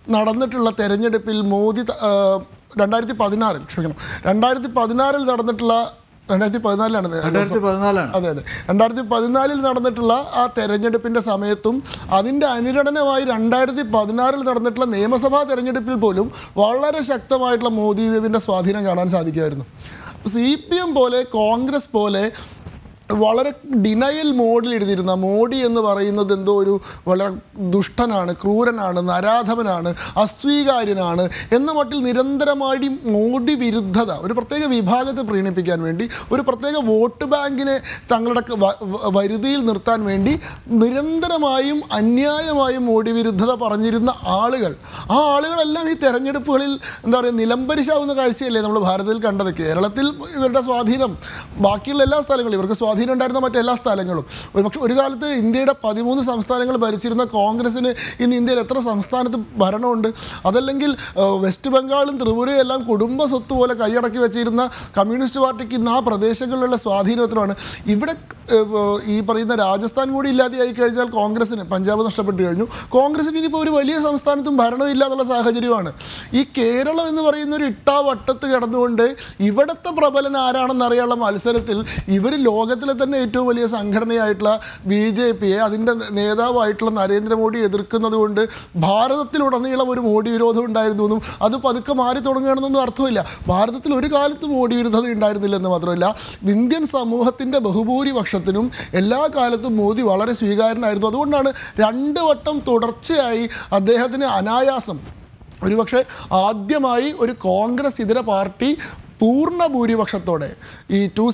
നടന്നിട്ടുള്ള തെരഞ്ഞെടുപ്പിൽ മോദി ത- ആ, രണ്ടായിരത്തി പതിനാറിൽ ക്ഷമിക്കണം രണ്ടായിരത്തി പതിനാറിൽ നടന്നിട്ടുള്ള രണ്ടായിരത്തി പതിനാലിലാണ് രണ്ടായിരത്തി പതിനാലാണ് അതെ അതെ രണ്ടായിരത്തി പതിനാലിൽ നടന്നിട്ടുള്ള ആ തെരഞ്ഞെടുപ്പിൻ്റെ സമയത്തും അതിൻ്റെ അനുരണനമായി രണ്ടായിരത്തി പതിനാറിൽ നടന്നിട്ടുള്ള നിയമസഭാ തെരഞ്ഞെടുപ്പിൽ പോലും വളരെ ശക്തമായിട്ടുള്ള മോദി വേവിൻ്റെ സ്വാധീനം കാണാൻ സാധിക്കുമായിരുന്നു സി പി എം പോലെ കോൺഗ്രസ് പോലെ വളരെ ഡിനയൽ മോഡിൽ എഴുതിയിരുന്ന മോഡി എന്ന് പറയുന്നത് എന്തോ ഒരു വളരെ ദുഷ്ടനാണ് ക്രൂരനാണ് നരാധമനാണ് അസ്വീകാര്യനാണ് എന്ന മട്ടിൽ നിരന്തരമായി മോഡി വിരുദ്ധത ഒരു പ്രത്യേക വിഭാഗത്തെ പ്രീണിപ്പിക്കാൻ വേണ്ടി ഒരു പ്രത്യേക വോട്ട് ബാങ്കിനെ തങ്ങളുടെ ക- വ- വ- വരുതിയിൽ നിർത്താൻ വേണ്ടി നിരന്തരമായും അന്യായമായും മോഡി വിരുദ്ധത പറഞ്ഞിരുന്ന ആളുകൾ ആ ആളുകളെല്ലാം ഈ തെരഞ്ഞെടുപ്പുകളിൽ എന്താ പറയുക നിലംപരിശാവുന്ന കാഴ്ചയല്ലേ നമ്മൾ ഭാരതത്തിൽ കണ്ടത് കേരളത്തിൽ ഇവരുടെ സ്വാധീനം ബാക്കിയുള്ള എല്ലാ സ്ഥലങ്ങളും ഇവർക്ക് സ്വാധീനം ഉണ്ടായിരുന്ന മറ്റെല്ലാ സ്ഥലങ്ങളും ഒരു പക്ഷേ ഒരു കാലത്ത് ഇന്ത്യയുടെ പതിമൂന്ന് സംസ്ഥാനങ്ങൾ ഭരിച്ചിരുന്ന കോൺഗ്രസ്സിന് ഇന്ന് ഇന്ത്യയിൽ എത്ര സംസ്ഥാനത്ത് ഭരണമുണ്ട് അതല്ലെങ്കിൽ ഏഹ്, വെസ്റ്റ് ബംഗാളും ത്രിപുരയും എല്ലാം കുടുംബ സ്വത്ത് പോലെ കൈയടക്കി വെച്ചിരുന്ന കമ്മ്യൂണിസ്റ്റ് പാർട്ടിക്ക് ഇന്ന് ആ പ്രദേശങ്ങളിലുള്ള സ്വാധീനത്തിലാണ് ഇവിടെ ഏഹ്, ഈ പറയുന്ന രാജസ്ഥാൻ കൂടി ഇല്ലാതെയായി കഴിഞ്ഞാൽ കോൺഗ്രസ്സിന് പഞ്ചാബ് നഷ്ടപ്പെട്ടു കഴിഞ്ഞു കോൺഗ്രസ്സിന് ഇനിയിപ്പോൾ ഒരു വലിയ സംസ്ഥാനത്തും ഭരണമില്ല എന്നുള്ള സാഹചര്യമാണ് ഈ കേരളം എന്ന് പറയുന്ന ഒരു ഇട്ടാവട്ടത്ത് കിടന്നുകൊണ്ട് ഇവിടുത്തെ പ്രബലൻ ആരാണെന്ന് അറിയാനുള്ള മത്സരത്തിൽ ഇവർ ലോകത്തിലെ തന്നെ ഏറ്റവും വലിയ സംഘടനയായിട്ടുള്ള ബി ജെ പിയെ അതിൻ്റെ നേതാവായിട്ടുള്ള നരേന്ദ്രമോദി എതിർക്കുന്നത് കൊണ്ട് ഭാരതത്തിലുടനീളം ഒരു മോഡി വിരോധം ഉണ്ടായിരുന്നു എന്നും അത് പതുക്കെ മാറി തുടങ്ങുകയാണെന്നൊന്നും അർത്ഥമില്ല ഭാരതത്തിൽ ഒരു കാലത്ത് മോഡി വിരുദ്ധത ഉണ്ടായിരുന്നില്ലെന്ന് മാത്രമല്ല ഇന്ത്യൻ സമൂഹത്തിൻ്റെ ബഹുഭൂരിപക്ഷത്തിനും എല്ലാ കാലത്തും മോദി വളരെ സ്വീകാര്യനായിരുന്നു അതുകൊണ്ടാണ് രണ്ട് വട്ടം തുടർച്ചയായി അദ്ദേഹത്തിന് അനായാസം ഒരുപക്ഷെ ആദ്യമായി ഒരു കോൺഗ്രസ് ഇതര പാർട്ടി പൂർണ്ണ ഭൂരിപക്ഷത്തോടെ ഈ ടു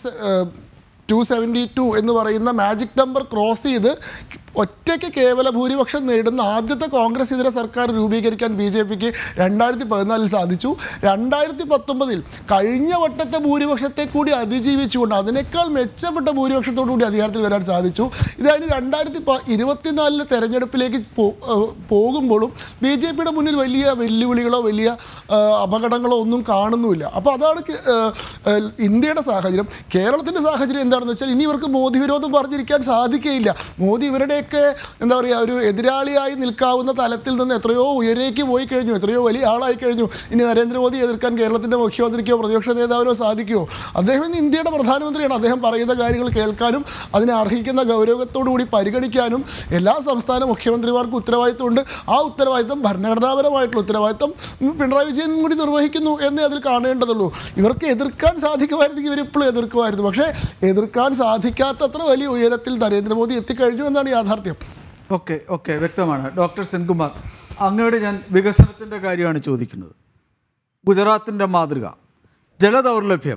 ടു സെവൻറ്റി ടു എന്ന് പറയുന്ന മാജിക് നമ്പർ ക്രോസ് ചെയ്ത് ഒറ്റയ്ക്ക് കേവല ഭൂരിപക്ഷം നേടുന്ന ആദ്യത്തെ കോൺഗ്രസ് ഇതര സർക്കാർ രൂപീകരിക്കാൻ ബി ജെ പിക്ക് രണ്ടായിരത്തി പതിനാലിൽ സാധിച്ചു രണ്ടായിരത്തി പത്തൊമ്പതിൽ കഴിഞ്ഞ വട്ടത്തെ ഭൂരിപക്ഷത്തെ കൂടി അതിജീവിച്ചുകൊണ്ട് അതിനേക്കാൾ മെച്ചപ്പെട്ട ഭൂരിപക്ഷത്തോടു കൂടി അധികാരത്തിൽ വരാൻ സാധിച്ചു ഇതായത് രണ്ടായിരത്തി പ ഇരുപത്തിനാലിലെ തെരഞ്ഞെടുപ്പിലേക്ക് പോ- ഏഹ് പോകുമ്പോഴും ബി ജെ പിയുടെ മുന്നിൽ വലിയ വെല്ലുവിളികളോ വലിയ ഏഹ് അപകടങ്ങളോ ഒന്നും കാണുന്നുമില്ല അപ്പോൾ അതാണ് കേ- ഏഹ് ഏഹ് ഇന്ത്യയുടെ സാഹചര്യം കേരളത്തിൻ്റെ സാഹചര്യം എന്താണെന്ന് വെച്ചാൽ ഇനി ഇവർക്ക് മോദി വിരോധം പറഞ്ഞിരിക്കാൻ സാധിക്കുകയില്ല മോദി ഇവരുടെയൊക്കെ എന്താ പറയുക ഒരു എതിരാളിയായി നിൽക്കാവുന്ന തലത്തിൽ നിന്ന് എത്രയോ ഉയരേക്ക് പോയി കഴിഞ്ഞു എത്രയോ വലിയ ആളായി കഴിഞ്ഞു ഇനി നരേന്ദ്രമോദി എതിർക്കാൻ കേരളത്തിൻ്റെ മുഖ്യമന്ത്രിക്കോ പ്രതിപക്ഷ നേതാവിനോ സാധിക്കുമോ അദ്ദേഹം ഇന്ന് ഇന്ത്യയുടെ പ്രധാനമന്ത്രിയാണ് അദ്ദേഹം പറയുന്ന കാര്യങ്ങൾ കേൾക്കാനും അതിനെ അർഹിക്കുന്ന ഗൗരവത്തോടു കൂടി പരിഗണിക്കാനും എല്ലാ സംസ്ഥാന മുഖ്യമന്ത്രിമാർക്കും ഉത്തരവാദിത്തമുണ്ട് ആ ഉത്തരവാദിത്തം ഭരണഘടനാപരമായിട്ടുള്ള ഉത്തരവാദിത്തം ഉം, പിണറായി വിജയൻ കൂടി നിർവഹിക്കുന്നു എന്നേ അതിൽ കാണേണ്ടതുള്ളൂ ഇവർക്ക് എതിർക്കാൻ സാധിക്കുമായിരുന്നെങ്കിൽ ഇവരിപ്പോഴും എതിർക്കുമായിരുന്നു പക്ഷേ എതിർക്കാൻ സാധിക്കാത്തത്ര വലിയ ഉയരത്തിൽ നരേന്ദ്രമോദി എത്തിക്കഴിഞ്ഞു എന്നാണ് യാഥാർത്ഥ്യം ഓക്കെ ഓക്കെ വ്യക്തമാണ് ഡോക്ടർ സെൻകുമാർ അങ്ങയോട് ഞാൻ വികസനത്തിൻ്റെ കാര്യമാണ് ചോദിക്കുന്നത് ഗുജറാത്തിൻ്റെ മാതൃക ജലദൗർലഭ്യം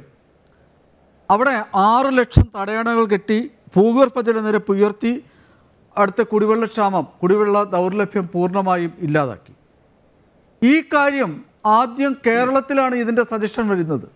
അവിടെ ആറ് ലക്ഷം തടയണകൾ കെട്ടി ഭൂഗർഭ ജലനിരപ്പ് ഉയർത്തി അടുത്ത കുടിവെള്ളക്ഷാമം കുടിവെള്ള ദൗർലഭ്യം പൂർണ്ണമായും ഇല്ലാതാക്കി ഈ കാര്യം ആദ്യം കേരളത്തിലാണ് ഇതിൻ്റെ സജഷൻ വരുന്നത്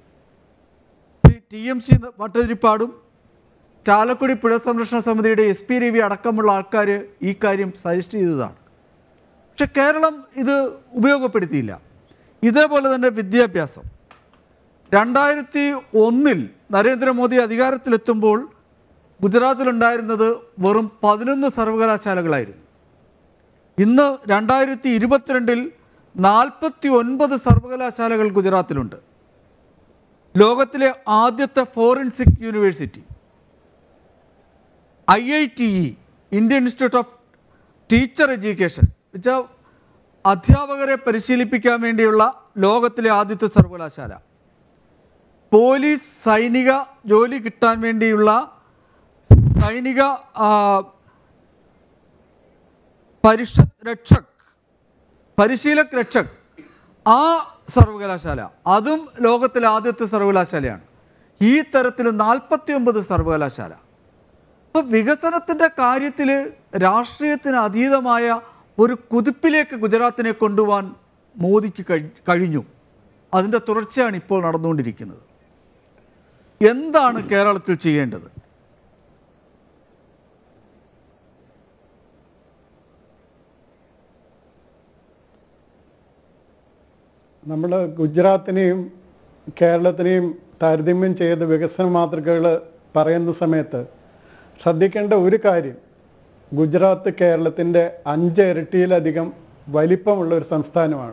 ടി എം സി വട്ടതിരിപ്പാടും ചാലക്കുടി പുഴ സംരക്ഷണ സമിതിയുടെ എസ് പി രവി അടക്കമുള്ള ആൾക്കാർ ഈ കാര്യം സജസ്റ്റ് ചെയ്തതാണ് പക്ഷെ കേരളം ഇത് ഉപയോഗപ്പെടുത്തിയില്ല ഇതേപോലെ തന്നെ വിദ്യാഭ്യാസം രണ്ടായിരത്തി ഒന്നിൽ നരേന്ദ്രമോദി അധികാരത്തിലെത്തുമ്പോൾ ഗുജറാത്തിലുണ്ടായിരുന്നത് വെറും പതിനൊന്ന് സർവകലാശാലകളായിരുന്നു ഇന്ന് രണ്ടായിരത്തി ഇരുപത്തിരണ്ടിൽ നാൽപ്പത്തി ഒൻപത് സർവകലാശാലകൾ ഗുജറാത്തിലുണ്ട് ലോകത്തിലെ ആദ്യത്തെ forensic university I I T E Indian institute of teacher education വെച്ചാൽ അധ്യാപകരെ പരിശീലിപ്പിക്കാൻ വേണ്ടിയുള്ള ലോകത്തിലെ ആദ്യത്തെ സർവകലാശാല പോലീസ് സൈനിക ജോലി കിട്ടാൻ വേണ്ടിയുള്ള സൈനിക ആ, പരിഷത്ത് രക്ഷക് പരിശീലക് രക്ഷക് ആ സർവകലാശാല അതും ലോകത്തിലെ ആദ്യത്തെ സർവകലാശാലയാണ് ഈ തരത്തിൽ നാൽപ്പത്തി ഒമ്പത് സർവകലാശാല അപ്പോൾ വികസനത്തിൻ്റെ കാര്യത്തിൽ രാഷ്ട്രീയത്തിന് അതീതമായ ഒരു കുതിപ്പിലേക്ക് ഗുജറാത്തിനെ കൊണ്ടുപോകാൻ മോദിക്ക് കഴി- കഴിഞ്ഞു അതിൻ്റെ തുടർച്ചയാണ് ഇപ്പോൾ നടന്നുകൊണ്ടിരിക്കുന്നത് എന്താണ് കേരളത്തിൽ ചെയ്യേണ്ടത് നമ്മൾ ഗുജറാത്തിനെയും കേരളത്തിനെയും താരതമ്യം ചെയ്ത വികസന മാതൃകകൾ പറയുന്ന സമയത്ത് ശ്രദ്ധിക്കേണ്ട ഒരു കാര്യം ഗുജറാത്ത് കേരളത്തിൻ്റെ അഞ്ച് ഇരട്ടിയിലധികം വലിപ്പമുള്ള ഒരു സംസ്ഥാനമാണ്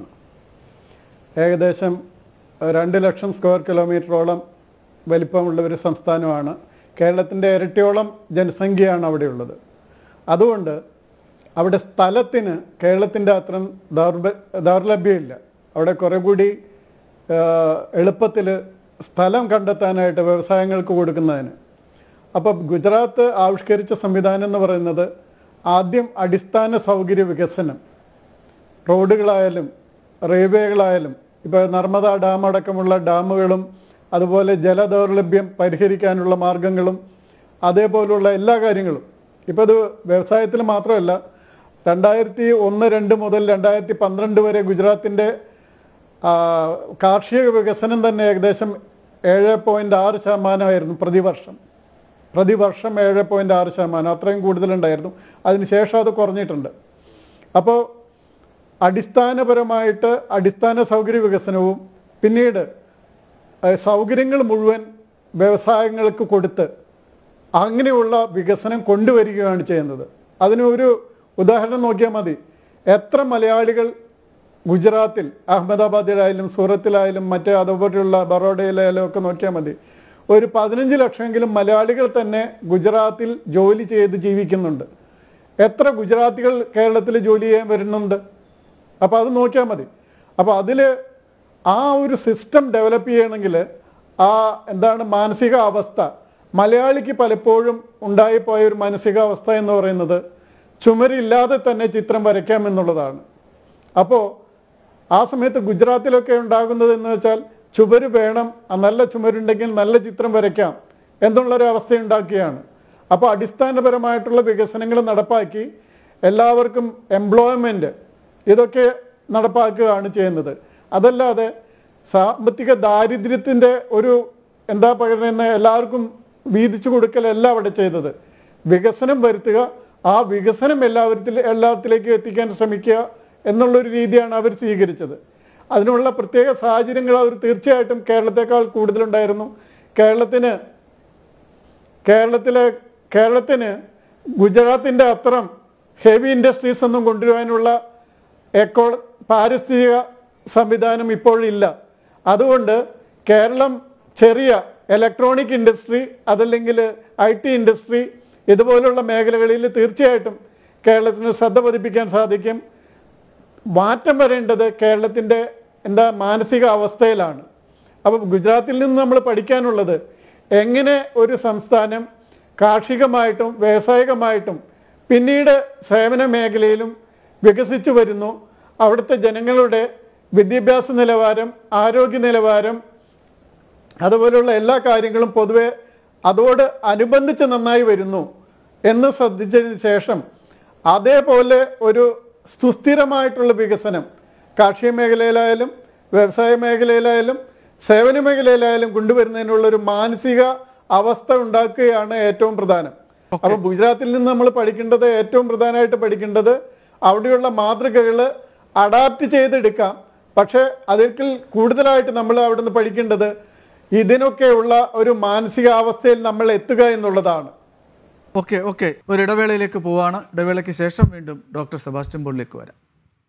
ഏകദേശം രണ്ട് ലക്ഷം സ്ക്വയർ കിലോമീറ്ററോളം വലിപ്പമുള്ള ഒരു സംസ്ഥാനമാണ് കേരളത്തിൻ്റെ ഇരട്ടിയോളം ജനസംഖ്യയാണ് അവിടെയുള്ളത് അതുകൊണ്ട് അവിടെ സ്ഥലത്തിന് കേരളത്തിൻ്റെ അത്രയും ദൗർബ ദൗർലഭ്യമില്ല അവിടെ കുറേ കൂടി എളുപ്പത്തിൽ സ്ഥലം കണ്ടെത്താനായിട്ട് വ്യവസായങ്ങൾക്ക് കൊടുക്കുന്നതിന് അപ്പോൾ ഗുജറാത്ത് ആവിഷ്കരിച്ച സംവിധാനം എന്ന് പറയുന്നത് ആദ്യം അടിസ്ഥാന സൗകര്യ വികസനം റോഡുകളായാലും റെയിൽവേകളായാലും ഇപ്പോൾ നർമ്മദ ഡാം അടക്കമുള്ള ഡാമുകളും അതുപോലെ ജലദൗർലഭ്യം പരിഹരിക്കാനുള്ള മാർഗങ്ങളും അതേപോലുള്ള എല്ലാ കാര്യങ്ങളും ഇപ്പോൾ ഇത് വ്യവസായത്തിൽ മാത്രമല്ല രണ്ടായിരത്തി ഒന്ന് രണ്ട് മുതൽ രണ്ടായിരത്തി പന്ത്രണ്ട് വരെ ഗുജറാത്തിൻ്റെ ആ, കാർഷിക വികസനം തന്നെ ഏകദേശം ഏഴ് പോയിൻ്റ് ആറ് ശതമാനമായിരുന്നു പ്രതിവർഷം പ്രതിവർഷം ഏഴ് പോയിൻ്റ് ആറ് ശതമാനം അത്രയും കൂടുതലുണ്ടായിരുന്നു അതിനുശേഷം അത് കുറഞ്ഞിട്ടുണ്ട് അപ്പോൾ അടിസ്ഥാനപരമായിട്ട് അടിസ്ഥാന സൗകര്യ വികസനവും പിന്നീട് ഏഹ്, സൗകര്യങ്ങൾ മുഴുവൻ വ്യവസായങ്ങൾക്ക് കൊടുത്ത് അങ്ങനെയുള്ള വികസനം കൊണ്ടുവരികയാണ് ചെയ്യുന്നത് അതിന് ഒരു ഉദാഹരണം നോക്കിയാൽ മതി എത്ര മലയാളികൾ ഗുജറാത്തിൽ അഹമ്മദാബാദിലായാലും സൂറത്തിലായാലും മറ്റേ അതുപോലെയുള്ള ബറോഡയിലായാലും ഒക്കെ നോക്കിയാൽ മതി ഒരു പതിനഞ്ച് ലക്ഷമെങ്കിലും മലയാളികൾ തന്നെ ഗുജറാത്തിൽ ജോലി ചെയ്ത് ജീവിക്കുന്നുണ്ട് എത്ര ഗുജറാത്തികൾ കേരളത്തിൽ ജോലി ചെയ്യാൻ വരുന്നുണ്ട് അപ്പോൾ അത് നോക്കിയാൽ മതി അപ്പോൾ അതിൽ ആ ഒരു സിസ്റ്റം ഡെവലപ്പ് ചെയ്യണമെങ്കിൽ ആ എന്താണ് മാനസിക അവസ്ഥ മലയാളിക്ക് പലപ്പോഴും ഉണ്ടായിപ്പോയ ഒരു മാനസികാവസ്ഥ എന്ന് പറയുന്നത് ചുമരില്ലാതെ തന്നെ ചിത്രം വരയ്ക്കാം എന്നുള്ളതാണ് അപ്പോൾ ആ സമയത്ത് ഗുജറാത്തിലൊക്കെ ഉണ്ടാകുന്നത് എന്ന് വെച്ചാൽ ചുമര് വേണം ആ നല്ല ചുമരുണ്ടെങ്കിൽ നല്ല ചിത്രം വരയ്ക്കാം എന്നുള്ളൊരു അവസ്ഥ ഉണ്ടാക്കുകയാണ് അപ്പോൾ അടിസ്ഥാനപരമായിട്ടുള്ള വികസനങ്ങൾ നടപ്പാക്കി എല്ലാവർക്കും എംപ്ലോയ്മെൻറ്റ് ഇതൊക്കെ നടപ്പാക്കുകയാണ് ചെയ്യുന്നത് അതല്ലാതെ സാമ്പത്തിക ദാരിദ്ര്യത്തിൻ്റെ ഒരു എന്താ പറയുന്ന എല്ലാവർക്കും വീതിച്ചു കൊടുക്കലല്ല അവിടെ ചെയ്തത് വികസനം വരുത്തുക ആ വികസനം എല്ലാവരിൽ എല്ലാത്തിലേക്ക് എത്തിക്കാൻ ശ്രമിക്കുക എന്നുള്ളൊരു രീതിയാണ് അവർ സ്വീകരിച്ചത് അതിനുള്ള പ്രത്യേക സാഹചര്യങ്ങൾ അവർ തീർച്ചയായിട്ടും കേരളത്തെക്കാൾ കൂടുതലുണ്ടായിരുന്നു കേരളത്തിന് കേരളത്തിലെ കേരളത്തിന് ഗുജറാത്തിൻ്റെ അത്രം ഹെവി ഇൻഡസ്ട്രീസ് ഒന്നും കൊണ്ടുവരാനുള്ള എക്കോ പാരിസ്ഥിതിക സംവിധാനം ഇപ്പോഴില്ല അതുകൊണ്ട് കേരളം ചെറിയ ഇലക്ട്രോണിക് ഇൻഡസ്ട്രി അതല്ലെങ്കിൽ ഐ ടി ഇൻഡസ്ട്രി ഇതുപോലുള്ള മേഖലകളിൽ തീർച്ചയായിട്ടും കേരളത്തിന് ശ്രദ്ധ പതിപ്പിക്കാൻ സാധിക്കും മാറ്റം വരേണ്ടത് കേരളത്തിൻ്റെ എന്താ മാനസിക അവസ്ഥയിലാണ് അപ്പം ഗുജറാത്തിൽ നിന്ന് നമ്മൾ പഠിക്കാനുള്ളത് എങ്ങനെ ഒരു സംസ്ഥാനം കാർഷികമായിട്ടും വ്യാവസായികമായിട്ടും പിന്നീട് സേവന മേഖലയിലും വികസിച്ചു വരുന്നു അവിടുത്തെ ജനങ്ങളുടെ വിദ്യാഭ്യാസ നിലവാരം ആരോഗ്യ നിലവാരം അതുപോലെയുള്ള എല്ലാ കാര്യങ്ങളും പൊതുവെ അതോട് അനുബന്ധിച്ച് നന്നായി വരുന്നു എന്ന് ശ്രദ്ധിച്ചതിന് ശേഷം അതേപോലെ ഒരു സുസ്ഥിരമായിട്ടുള്ള വികസനം കാർഷിക മേഖലയിലായാലും വ്യവസായ മേഖലയിലായാലും സേവന മേഖലയിലായാലും കൊണ്ടുവരുന്നതിനുള്ള ഒരു മാനസിക അവസ്ഥ ഉണ്ടാക്കുകയാണ് ഏറ്റവും പ്രധാനം അപ്പൊ ഗുജറാത്തിൽ നിന്ന് നമ്മൾ പഠിക്കേണ്ടത് ഏറ്റവും പ്രധാനമായിട്ട് പഠിക്കേണ്ടത് അവിടെയുള്ള മാതൃകകൾ അഡാപ്റ്റ് ചെയ്തെടുക്കാം പക്ഷെ അതിൽ കൂടുതലായിട്ട് നമ്മൾ അവിടെ നിന്ന് പഠിക്കേണ്ടത് ഇതിനൊക്കെയുള്ള ഒരു മാനസികാവസ്ഥയിൽ നമ്മൾ എത്തുക എന്നുള്ളതാണ് ഓക്കെ ഓക്കെ ഒരു ഇടവേളയിലേക്ക് പോവാണ് ഇടവേളയ്ക്ക് ശേഷം വീണ്ടും ഡോക്ടർ സെബാസ്റ്റ്യൻ പോളിലേക്ക് വരാം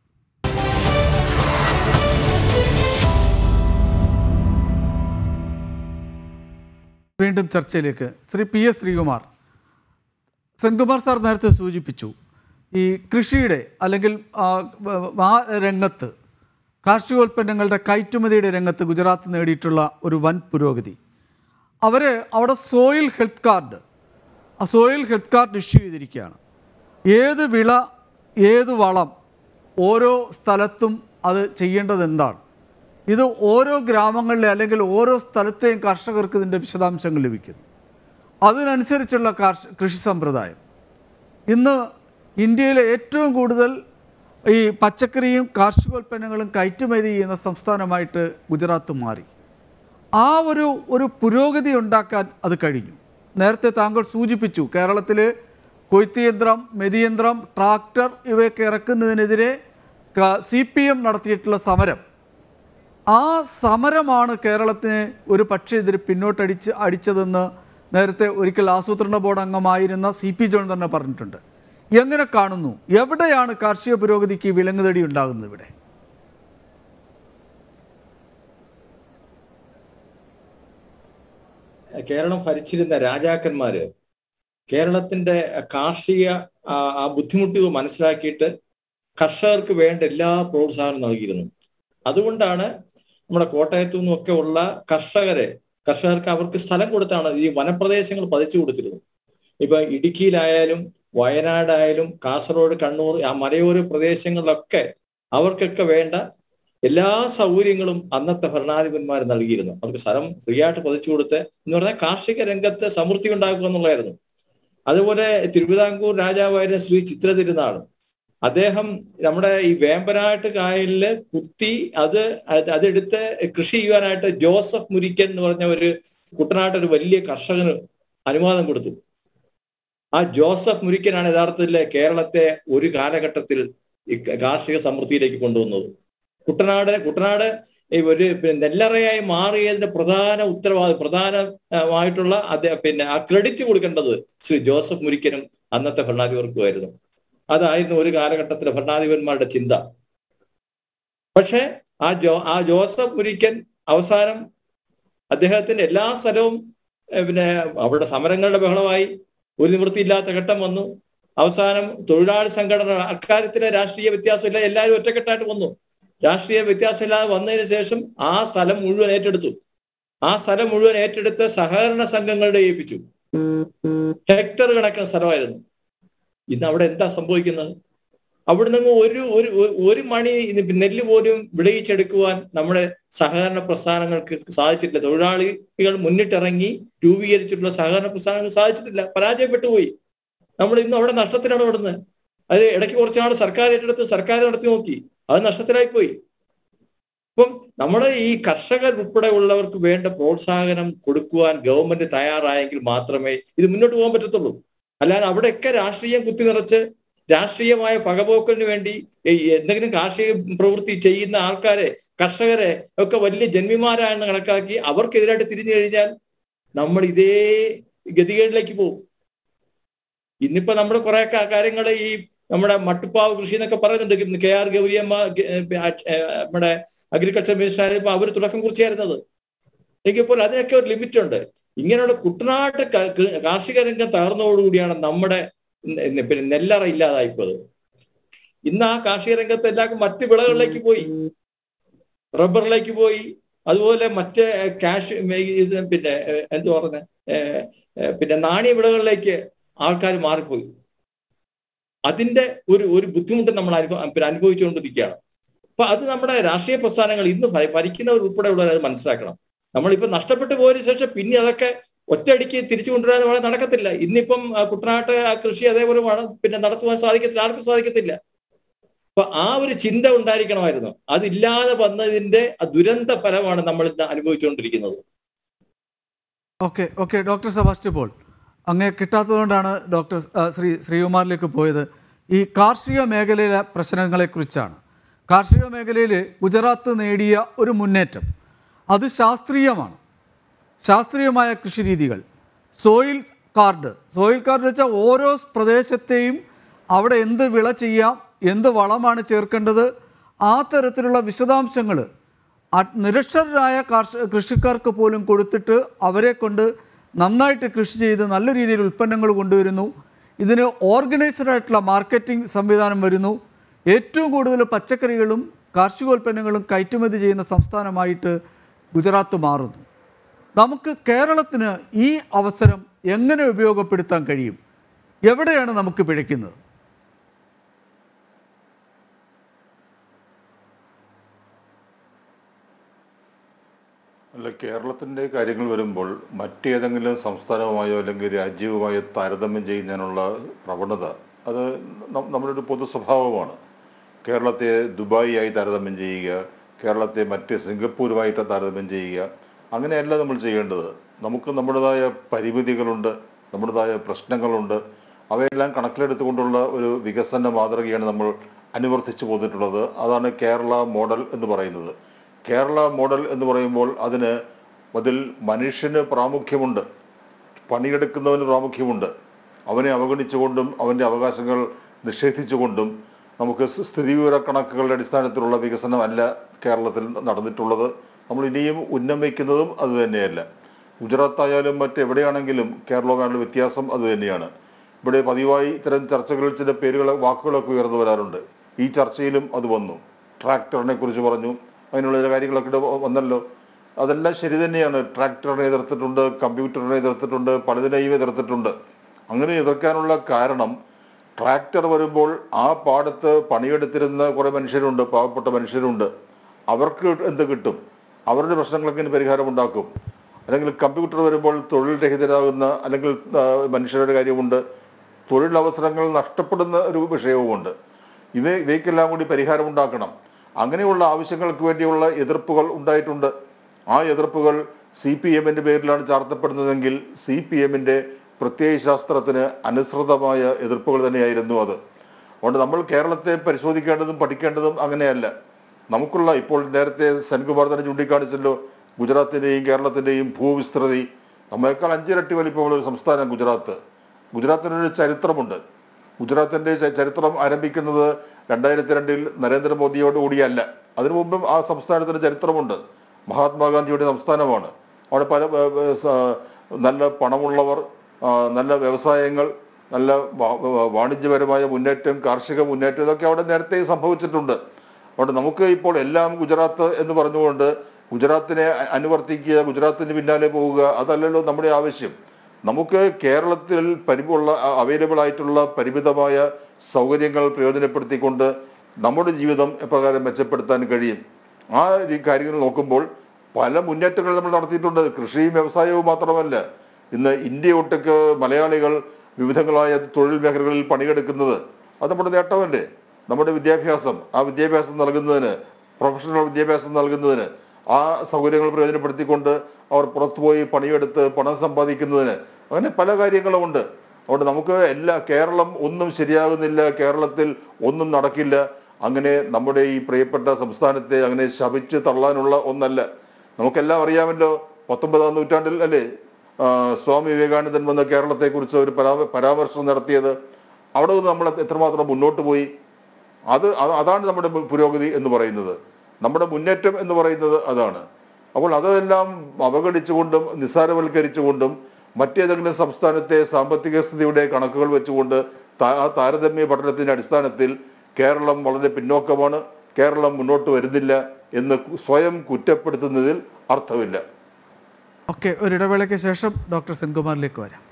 വീണ്ടും ചർച്ചയിലേക്ക് Shri P S Sreekumar Senkumar sir നേരത്തെ സൂചിപ്പിച്ചു ഈ കൃഷിയുടെ അല്ലെങ്കിൽ ആ, വ- ആ രംഗത്ത് കാർഷികോൽപ്പന്നങ്ങളുടെ കയറ്റുമതിയുടെ രംഗത്ത് ഗുജറാത്ത് നേടിയിട്ടുള്ള ഒരു വൻ പുരോഗതി അവർ അവിടെ സോയിൽ ഹെൽത്ത് കാർഡ് ആ സോയിൽ ഹെൽത്ത് കാർഡ് ഇഷ്യൂ ചെയ്തിരിക്കുകയാണ് ഏത് വിള ഏത് വളം ഓരോ സ്ഥലത്തും അത് ചെയ്യേണ്ടത് എന്താണ് ഇത് ഓരോ ഗ്രാമങ്ങളിലെ അല്ലെങ്കിൽ ഓരോ സ്ഥലത്തെയും കർഷകർക്ക് ഇതിൻ്റെ വിശദാംശങ്ങൾ ലഭിക്കുന്നു അതിനനുസരിച്ചുള്ള കാർഷ കൃഷി സമ്പ്രദായം ഇന്ന് ഇന്ത്യയിലെ ഏറ്റവും കൂടുതൽ ഈ പച്ചക്കറിയും കാർഷികോൽപ്പന്നങ്ങളും കയറ്റുമതി ചെയ്യുന്ന സംസ്ഥാനമായിട്ട് ഗുജറാത്ത് മാറി ആ ഒരു ഒരു പുരോഗതി ഉണ്ടാക്കാൻ അത് കഴിഞ്ഞു നേരത്തെ താങ്കൾ സൂചിപ്പിച്ചു കേരളത്തിൽ കൊയ്ത്ത് യന്ത്രം മെതിയന്ത്രം ട്രാക്ടർ ഇവയൊക്കെ ഇറക്കുന്നതിനെതിരെ സി പി എം നടത്തിയിട്ടുള്ള സമരം ആ സമരമാണ് കേരളത്തിനെ ഒരു പക്ഷേ ഇതിന് പിന്നോട്ടടിച്ച് അടിച്ചതെന്ന് നേരത്തെ ഒരിക്കൽ ആസൂത്രണ ബോർഡ് അംഗമായിരുന്ന സി പി ജോൺ തന്നെ പറഞ്ഞിട്ടുണ്ട് എങ്ങനെ കാണുന്നു എവിടെയാണ് കാർഷിക പുരോഗതിക്ക് വിലങ്ങുതടി ഉണ്ടാകുന്നത് ഇവിടെ കേരളം ഭരിച്ചിരുന്ന രാജാക്കന്മാര് കേരളത്തിന്റെ കാർഷിക ആ, ആ ബുദ്ധിമുട്ടുകൾ മനസ്സിലാക്കിയിട്ട് കർഷകർക്ക് വേണ്ട എല്ലാ പ്രോത്സാഹനവും നൽകിയിരുന്നു അതുകൊണ്ടാണ് നമ്മുടെ കോട്ടയത്തു നിന്നൊക്കെ ഉള്ള കർഷകരെ കർഷകർക്ക് അവർക്ക് സ്ഥലം കൊടുത്താണ് ഈ വനപ്രദേശങ്ങൾ പതിച്ചു കൊടുത്തിരുന്നത് ഇപ്പൊ ഇടുക്കിയിലായാലും വയനാടായാലും കാസർഗോഡ് കണ്ണൂർ ആ മലയോര പ്രദേശങ്ങളിലൊക്കെ അവർക്കൊക്കെ വേണ്ട എല്ലാ സൗകര്യങ്ങളും അന്നത്തെ ഭരണാധിപന്മാർ നൽകിയിരുന്നു അവർക്ക് സ്ഥലം ഫ്രീ ആയിട്ട് പതിച്ചു കൊടുത്ത് എന്ന് പറഞ്ഞാൽ കാർഷിക രംഗത്ത് സമൃദ്ധി ഉണ്ടാക്കുക എന്നുള്ളതായിരുന്നു അതുപോലെ തിരുവിതാംകൂർ രാജാവായിരുന്ന ശ്രീ ചിത്ര തിരുനാൾ അദ്ദേഹം നമ്മുടെ ഈ വേമ്പനാട്ട് കായലില് കുത്തി അത് അത് അതെടുത്ത് കൃഷി ചെയ്യുവാനായിട്ട് ജോസഫ് മുരിക്കൻ എന്ന് പറഞ്ഞ ഒരു കുട്ടനാട്ട് ഒരു വലിയ കർഷകന് അനുവാദം കൊടുത്തു ആ ജോസഫ് മുരിക്കനാണ് യഥാർത്ഥത്തിൽ കേരളത്തെ ഒരു കാലഘട്ടത്തിൽ ഈ കാർഷിക സമൃദ്ധിയിലേക്ക് കൊണ്ടുവന്നത് കുട്ടനാട് കുട്ടനാട് ഈ ഒരു പിന്നെ നെല്ലറയായി മാറിയതിന്റെ പ്രധാന ഉത്തരവാദിത്വം പ്രധാനമായിട്ടുള്ള അദ്ദേഹം പിന്നെ ആ ക്രെഡിറ്റ് കൊടുക്കേണ്ടത് ശ്രീ ജോസഫ് മുരിക്കനും അന്നത്തെ ഭരണാധിപർക്കുമായിരുന്നു അതായിരുന്നു ഒരു കാലഘട്ടത്തിലെ ഭരണാധിപന്മാരുടെ ചിന്ത പക്ഷെ ആ ജോ ആ ജോസഫ് മുരിക്കൻ അവസാനം അദ്ദേഹത്തിന്റെ എല്ലാ സ്ഥലവും ഏഹ് പിന്നെ അവരുടെ സമരങ്ങളുടെ ബഹളമായി ഒരു നിവൃത്തിയില്ലാത്ത ഘട്ടം വന്നു അവസാനം തൊഴിലാളി സംഘടന അക്കാര്യത്തിലെ രാഷ്ട്രീയ വ്യത്യാസമില്ല എല്ലാവരും ഒറ്റക്കെട്ടായിട്ട് വന്നു രാഷ്ട്രീയ വ്യത്യാസമില്ലാതെ വന്നതിന് ശേഷം ആ സ്ഥലം മുഴുവൻ ഏറ്റെടുത്തു ആ സ്ഥലം മുഴുവൻ ഏറ്റെടുത്ത് സഹകരണ സംഘങ്ങളുടെ ഏൽപ്പിച്ചു ഹെക്ടർ കണക്കിന് സ്ഥലമായിരുന്നു ഇന്ന് അവിടെ എന്താ സംഭവിക്കുന്നത് അവിടെ നിന്ന് ഒരു ഒരു ഒരു മണി ഇത് നെല്ല് പോലും വിളയിച്ചെടുക്കുവാൻ നമ്മുടെ സഹകരണ പ്രസ്ഥാനങ്ങൾക്ക് സാധിച്ചിട്ടില്ല തൊഴിലാളികൾ മുന്നിട്ടിറങ്ങി രൂപീകരിച്ചിട്ടുള്ള സഹകരണ പ്രസ്ഥാനങ്ങൾ സാധിച്ചിട്ടില്ല പരാജയപ്പെട്ടു പോയി നമ്മൾ ഇന്ന് അവിടെ നഷ്ടത്തിലാണ് ഓടുന്നത് അത് ഇടയ്ക്ക് കുറച്ച് നാൾ സർക്കാർ ഏറ്റെടുത്ത് സർക്കാർ നടത്തി നോക്കി അത് നഷ്ടത്തിലായി പോയി അപ്പം നമ്മുടെ ഈ കർഷകർ ഉൾപ്പെടെ ഉള്ളവർക്ക് വേണ്ട പ്രോത്സാഹനം കൊടുക്കുവാൻ ഗവൺമെന്റ് തയ്യാറായെങ്കിൽ മാത്രമേ ഇത് മുന്നോട്ട് പോകാൻ പറ്റത്തുള്ളൂ അല്ലാതെ അവിടെയൊക്കെ രാഷ്ട്രീയം കുത്തി നിറച്ച് രാഷ്ട്രീയമായ പകപോക്കലിന് വേണ്ടി ഈ എന്തെങ്കിലും കാർഷിക പ്രവൃത്തി ചെയ്യുന്ന ആൾക്കാരെ കർഷകരെ ഒക്കെ വലിയ ജന്മിമാരാണെന്ന് കണക്കാക്കി അവർക്കെതിരായിട്ട് തിരിഞ്ഞു കഴിഞ്ഞാൽ നമ്മൾ ഇതേ ഗതികേടിലേക്ക് പോകും ഇന്നിപ്പോ നമ്മുടെ കുറെ കാര്യങ്ങൾ ഈ നമ്മുടെ മട്ടുപ്പാവ് കൃഷി എന്നൊക്കെ പറയുന്നുണ്ട് കെ ആർ ഗൗരിയമ്മ ഗ- ഏർ നമ്മുടെ അഗ്രികൾച്ചർ മിനിസ്റ്റർ ആയപ്പോ അവർ തുടക്കം കുറിച്ചായിരുന്നത് എങ്കിൽ പോലും അതിനൊക്കെ ഒരു ലിമിറ്റ് ഉണ്ട് ഇങ്ങനെയുള്ള കുട്ടനാട്ട് ക- ക- കാർഷിക രംഗം തകർന്നതോടുകൂടിയാണ് നമ്മുടെ നെ- പിന്നെ നെല്ലറ ഇല്ലാതായിപ്പോയത് ഇന്ന് ആ കാർഷിക രംഗത്ത് എല്ലാവർക്കും മറ്റ് വിളകളിലേക്ക് പോയി റബ്ബറിലേക്ക് പോയി അതുപോലെ മറ്റ് ക്യാഷ് ഇത് പിന്നെ ഏഹ്, എന്ത് പറഞ്ഞ പിന്നെ നാണയ വിളകളിലേക്ക് ആൾക്കാർ മാറിപ്പോയി അതിന്റെ ഒരു ഒരു ബുദ്ധിമുട്ട് നമ്മൾ അനുഭവ പിന്നെ അനുഭവിച്ചുകൊണ്ടിരിക്കുകയാണ് അപ്പൊ അത് നമ്മുടെ രാഷ്ട്രീയ പ്രസ്ഥാനങ്ങൾ ഇന്ന് ഭ- ഭരിക്കുന്നവർ ഉൾപ്പെടെ ഉള്ളവർ അത് മനസ്സിലാക്കണം നമ്മളിപ്പോ നഷ്ടപ്പെട്ടു പോയതിനു ശേഷം പിന്നെ അതൊക്കെ ഒറ്റയടിക്ക് തിരിച്ചു കൊണ്ടുവരാൻ വളരെ നടക്കത്തില്ല ഇന്നിപ്പം ആ, കുട്ടനാട്ട് ആ കൃഷി അതേപോലെ വേണം പിന്നെ നടത്തുവാൻ സാധിക്കത്തില്ല ആർക്കും സാധിക്കത്തില്ല അപ്പൊ ആ ഒരു ചിന്ത ഉണ്ടായിരിക്കണമായിരുന്നു അതില്ലാതെ വന്നതിന്റെ ആ ദുരന്ത ഫലമാണ് നമ്മൾ ഇന്ന് അനുഭവിച്ചുകൊണ്ടിരിക്കുന്നത് okay okay doctor Sebastian Paul അങ്ങേ കിട്ടാത്തതുകൊണ്ടാണ് ഡോക്ടർ ആ, ശ്രീ ശ്രീകുമാറിലേക്ക് പോയത് ഈ കാർഷിക മേഖലയിലെ പ്രശ്നങ്ങളെക്കുറിച്ചാണ് കാർഷിക മേഖലയിൽ ഗുജറാത്ത് നേടിയ ഒരു മുന്നേറ്റം അത് ശാസ്ത്രീയമാണ് ശാസ്ത്രീയമായ കൃഷിരീതികൾ സോയിൽ കാർഡ് സോയിൽ കാർഡ് വെച്ചാൽ ഓരോ പ്രദേശത്തെയും അവിടെ എന്ത് വിള ചെയ്യാം എന്ത് വളമാണ് ചേർക്കേണ്ടത് ആ തരത്തിലുള്ള വിശദാംശങ്ങൾ നിരക്ഷരരായ കാർഷ കൃഷിക്കാർക്ക് പോലും കൊടുത്തിട്ട് അവരെ കൊണ്ട് നന്നായിട്ട് കൃഷി ചെയ്ത് നല്ല രീതിയിൽ ഉൽപ്പന്നങ്ങൾ കൊണ്ടുവരുന്നു ഇതിന് ഓർഗനൈസ്ഡ് ആയിട്ടുള്ള മാർക്കറ്റിംഗ് സംവിധാനം വരുന്നു ഏറ്റവും കൂടുതൽ പച്ചക്കറികളും കാർഷികോൽപ്പന്നങ്ങളും കയറ്റുമതി ചെയ്യുന്ന സംസ്ഥാനമായിട്ട് ഗുജറാത്ത് മാറുന്നു നമുക്ക് കേരളത്തിന് ഈ അവസരം എങ്ങനെ ഉപയോഗപ്പെടുത്താൻ കഴിയും എവിടെയാണ് നമുക്ക് പിഴയ്ക്കുന്നത് അല്ല കേരളത്തിൻ്റെ കാര്യങ്ങൾ വരുമ്പോൾ മറ്റേതെങ്കിലും സംസ്ഥാനവുമായോ അല്ലെങ്കിൽ രാജ്യവുമായോ താരതമ്യം ചെയ്യുന്നതിനുള്ള പ്രവണത അത് ന- നമ്മുടെ ഒരു പൊതു സ്വഭാവമാണ് കേരളത്തെ ദുബായിയായി താരതമ്യം ചെയ്യുക കേരളത്തെ മറ്റ് സിംഗപ്പൂരുമായിട്ട് താരതമ്യം ചെയ്യുക അങ്ങനെയല്ല നമ്മൾ ചെയ്യേണ്ടത് നമുക്ക് നമ്മുടേതായ പരിമിതികളുണ്ട് നമ്മുടേതായ പ്രശ്നങ്ങളുണ്ട് അവയെല്ലാം കണക്കിലെടുത്തുകൊണ്ടുള്ള ഒരു വികസന മാതൃകയാണ് നമ്മൾ അനുവർത്തിച്ചു പോന്നിട്ടുള്ളത് അതാണ് കേരള മോഡൽ എന്ന് പറയുന്നത് കേരള മോഡൽ എന്ന് പറയുമ്പോൾ അതിന് അതിൽ മനുഷ്യന് പ്രാമുഖ്യമുണ്ട് പണിയെടുക്കുന്നവന് പ്രാമുഖ്യമുണ്ട് അവനെ അവഗണിച്ചുകൊണ്ടും അവൻ്റെ അവകാശങ്ങൾ നിഷേധിച്ചുകൊണ്ടും നമുക്ക് സ് സ്ഥിതിവിവര കണക്കുകളുടെ അടിസ്ഥാനത്തിലുള്ള വികസനമല്ല കേരളത്തിൽ നടന്നിട്ടുള്ളത് നമ്മൾ ഇനിയും ഉന്നമിക്കുന്നതും അത് തന്നെയല്ല ഗുജറാത്ത് ആയാലും മറ്റെവിടെയാണെങ്കിലും കേരളവുമായുള്ള വ്യത്യാസം അത് തന്നെയാണ് ഇവിടെ പതിവായി ഇത്തരം ചർച്ചകളിൽ ചില പേരുകൾ വാക്കുകളൊക്കെ ഉയർന്നു വരാറുണ്ട് ഈ ചർച്ചയിലും അത് വന്നു ട്രാക്ടറിനെ കുറിച്ച് പറഞ്ഞു അതിനുള്ള ചില കാര്യങ്ങളൊക്കെ ഇവിടെ വന്നല്ലോ അതെല്ലാം ശരി തന്നെയാണ് ട്രാക്ടറിനെ എതിർത്തിട്ടുണ്ട് കമ്പ്യൂട്ടറിനെ എതിർത്തിട്ടുണ്ട് പലതിനെയും എതിർത്തിട്ടുണ്ട് അങ്ങനെ എതിർക്കാനുള്ള കാരണം ട്രാക്ടർ വരുമ്പോൾ ആ പാടത്ത് പണിയെടുത്തിരുന്ന കുറേ മനുഷ്യരുണ്ട് പാവപ്പെട്ട മനുഷ്യരുണ്ട് അവർക്ക് എന്ത് കിട്ടും അവരുടെ പ്രശ്നങ്ങൾക്ക് ഇനി പരിഹാരമുണ്ടാക്കും അല്ലെങ്കിൽ കമ്പ്യൂട്ടർ വരുമ്പോൾ തൊഴിൽ രഹിതരാകുന്ന അല്ലെങ്കിൽ ആ, മനുഷ്യരുടെ കാര്യമുണ്ട് തൊഴിലവസരങ്ങൾ നഷ്ടപ്പെടുന്ന ഒരു വിഷയവുമുണ്ട് ഇവ ഇവയ്ക്കെല്ലാം കൂടി പരിഹാരമുണ്ടാക്കണം അങ്ങനെയുള്ള ആവശ്യങ്ങൾക്ക് വേണ്ടിയുള്ള എതിർപ്പുകൾ ഉണ്ടായിട്ടുണ്ട് ആ എതിർപ്പുകൾ സി പി എമ്മിൻ്റെ പേരിലാണ് ചാർത്തപ്പെടുന്നതെങ്കിൽ സി പി എമ്മിൻ്റെ പ്രത്യയശാസ്ത്രത്തിന് അനുസൃതമായ എതിർപ്പുകൾ തന്നെയായിരുന്നു അത് അതുകൊണ്ട് നമ്മൾ കേരളത്തെ പരിശോധിക്കേണ്ടതും പഠിക്കേണ്ടതും അങ്ങനെയല്ല നമുക്കുള്ള ഇപ്പോൾ നേരത്തെ സെൻകുമാർ തന്നെ ചൂണ്ടിക്കാണിച്ചല്ലോ ഗുജറാത്തിൻ്റെയും കേരളത്തിൻ്റെയും ഭൂവിസ്തൃതി നമ്മളെക്കാൾ അഞ്ചിരട്ടി വലിപ്പമുള്ള ഒരു സംസ്ഥാനം ഗുജറാത്ത് ഗുജറാത്തിനൊരു ചരിത്രമുണ്ട് ഗുജറാത്തിന്റെ ച- ചരിത്രം ആരംഭിക്കുന്നത് രണ്ടായിരത്തി രണ്ടിൽ നരേന്ദ്രമോദിയോട് കൂടിയല്ല അതിനു മുമ്പും ആ സംസ്ഥാനത്തിന് ചരിത്രമുണ്ട് മഹാത്മാഗാന്ധിയുടെ സംസ്ഥാനമാണ് അവിടെ പല ഏർ, ഏർ, സ- നല്ല പണമുള്ളവർ ആ, നല്ല വ്യവസായങ്ങൾ നല്ല വാ- വാ- വാണിജ്യപരമായ മുന്നേറ്റം കാർഷിക മുന്നേറ്റം ഇതൊക്കെ അവിടെ നേരത്തെ സംഭവിച്ചിട്ടുണ്ട് അതുകൊണ്ട് നമുക്ക് ഇപ്പോൾ എല്ലാം ഗുജറാത്ത് എന്ന് പറഞ്ഞുകൊണ്ട് ഗുജറാത്തിനെ അ- അനുവർത്തിക്കുക ഗുജറാത്തിന് പിന്നാലെ പോവുക അതല്ലല്ലോ നമ്മുടെ ആവശ്യം നമുക്ക് കേരളത്തിൽ പരിമുള്ള അവൈലബിൾ ആയിട്ടുള്ള പരിമിതമായ സൗകര്യങ്ങൾ പ്രയോജനപ്പെടുത്തിക്കൊണ്ട് നമ്മുടെ ജീവിതം എപ്രകാരം മെച്ചപ്പെടുത്താൻ കഴിയും ആ ഈ കാര്യങ്ങൾ നോക്കുമ്പോൾ പല മുന്നേറ്റങ്ങൾ നമ്മൾ നടത്തിയിട്ടുണ്ട് കൃഷിയും വ്യവസായവും മാത്രമല്ല ഇന്ന് ഇന്ത്യ ഒട്ടക്ക് മലയാളികൾ വിവിധങ്ങളായ തൊഴിൽ മേഖലകളിൽ പണിയെടുക്കുന്നത് അത് നമ്മുടെ നേട്ടമല്ലേ നമ്മുടെ വിദ്യാഭ്യാസം ആ വിദ്യാഭ്യാസം നൽകുന്നതിന് പ്രൊഫഷണൽ വിദ്യാഭ്യാസം നൽകുന്നതിന് ആ സൗകര്യങ്ങൾ പ്രയോജനപ്പെടുത്തിക്കൊണ്ട് അവർ പുറത്തുപോയി പണിയെടുത്ത് പണം സമ്പാദിക്കുന്നതിന് അങ്ങനെ പല കാര്യങ്ങളുമുണ്ട് അതുകൊണ്ട് നമുക്ക് എല്ലാ കേരളം ഒന്നും ശരിയാകുന്നില്ല കേരളത്തിൽ ഒന്നും നടക്കില്ല അങ്ങനെ നമ്മുടെ ഈ പ്രിയപ്പെട്ട സംസ്ഥാനത്തെ അങ്ങനെ ശപിച്ച് തള്ളാനുള്ള ഒന്നല്ല നമുക്കെല്ലാം അറിയാമല്ലോ പത്തൊമ്പതാം നൂറ്റാണ്ടിൽ അല്ലേ ആ, സ്വാമി വിവേകാനന്ദൻ വന്ന് കേരളത്തെക്കുറിച്ച് ഒരു പരാ പരാമർശം നടത്തിയത് അവിടെ നിന്ന് നമ്മൾ എത്രമാത്രം മുന്നോട്ട് പോയി അത് അത് അതാണ് നമ്മുടെ പു- പുരോഗതി എന്ന് പറയുന്നത് നമ്മുടെ മുന്നേറ്റം എന്ന് പറയുന്നത് അതാണ് അപ്പോൾ അതെല്ലാം അവഗണിച്ചുകൊണ്ടും നിസ്സാരവൽക്കരിച്ചുകൊണ്ടും മറ്റേതെങ്കിലും സംസ്ഥാനത്തെ സാമ്പത്തിക സ്ഥിതിയുടെ കണക്കുകൾ വെച്ചുകൊണ്ട് താ- ആ താരതമ്യ പഠനത്തിന്റെ അടിസ്ഥാനത്തിൽ കേരളം വളരെ പിന്നോക്കമാണ് കേരളം മുന്നോട്ട് വരുന്നില്ല എന്ന് കു- സ്വയം കുറ്റപ്പെടുത്തുന്നതിൽ അർത്ഥമില്ല ഓക്കെ ഒരിടവേളയ്ക്ക് ശേഷം ഡോക്ടർ സെൻകുമാറിലേക്ക് വരാം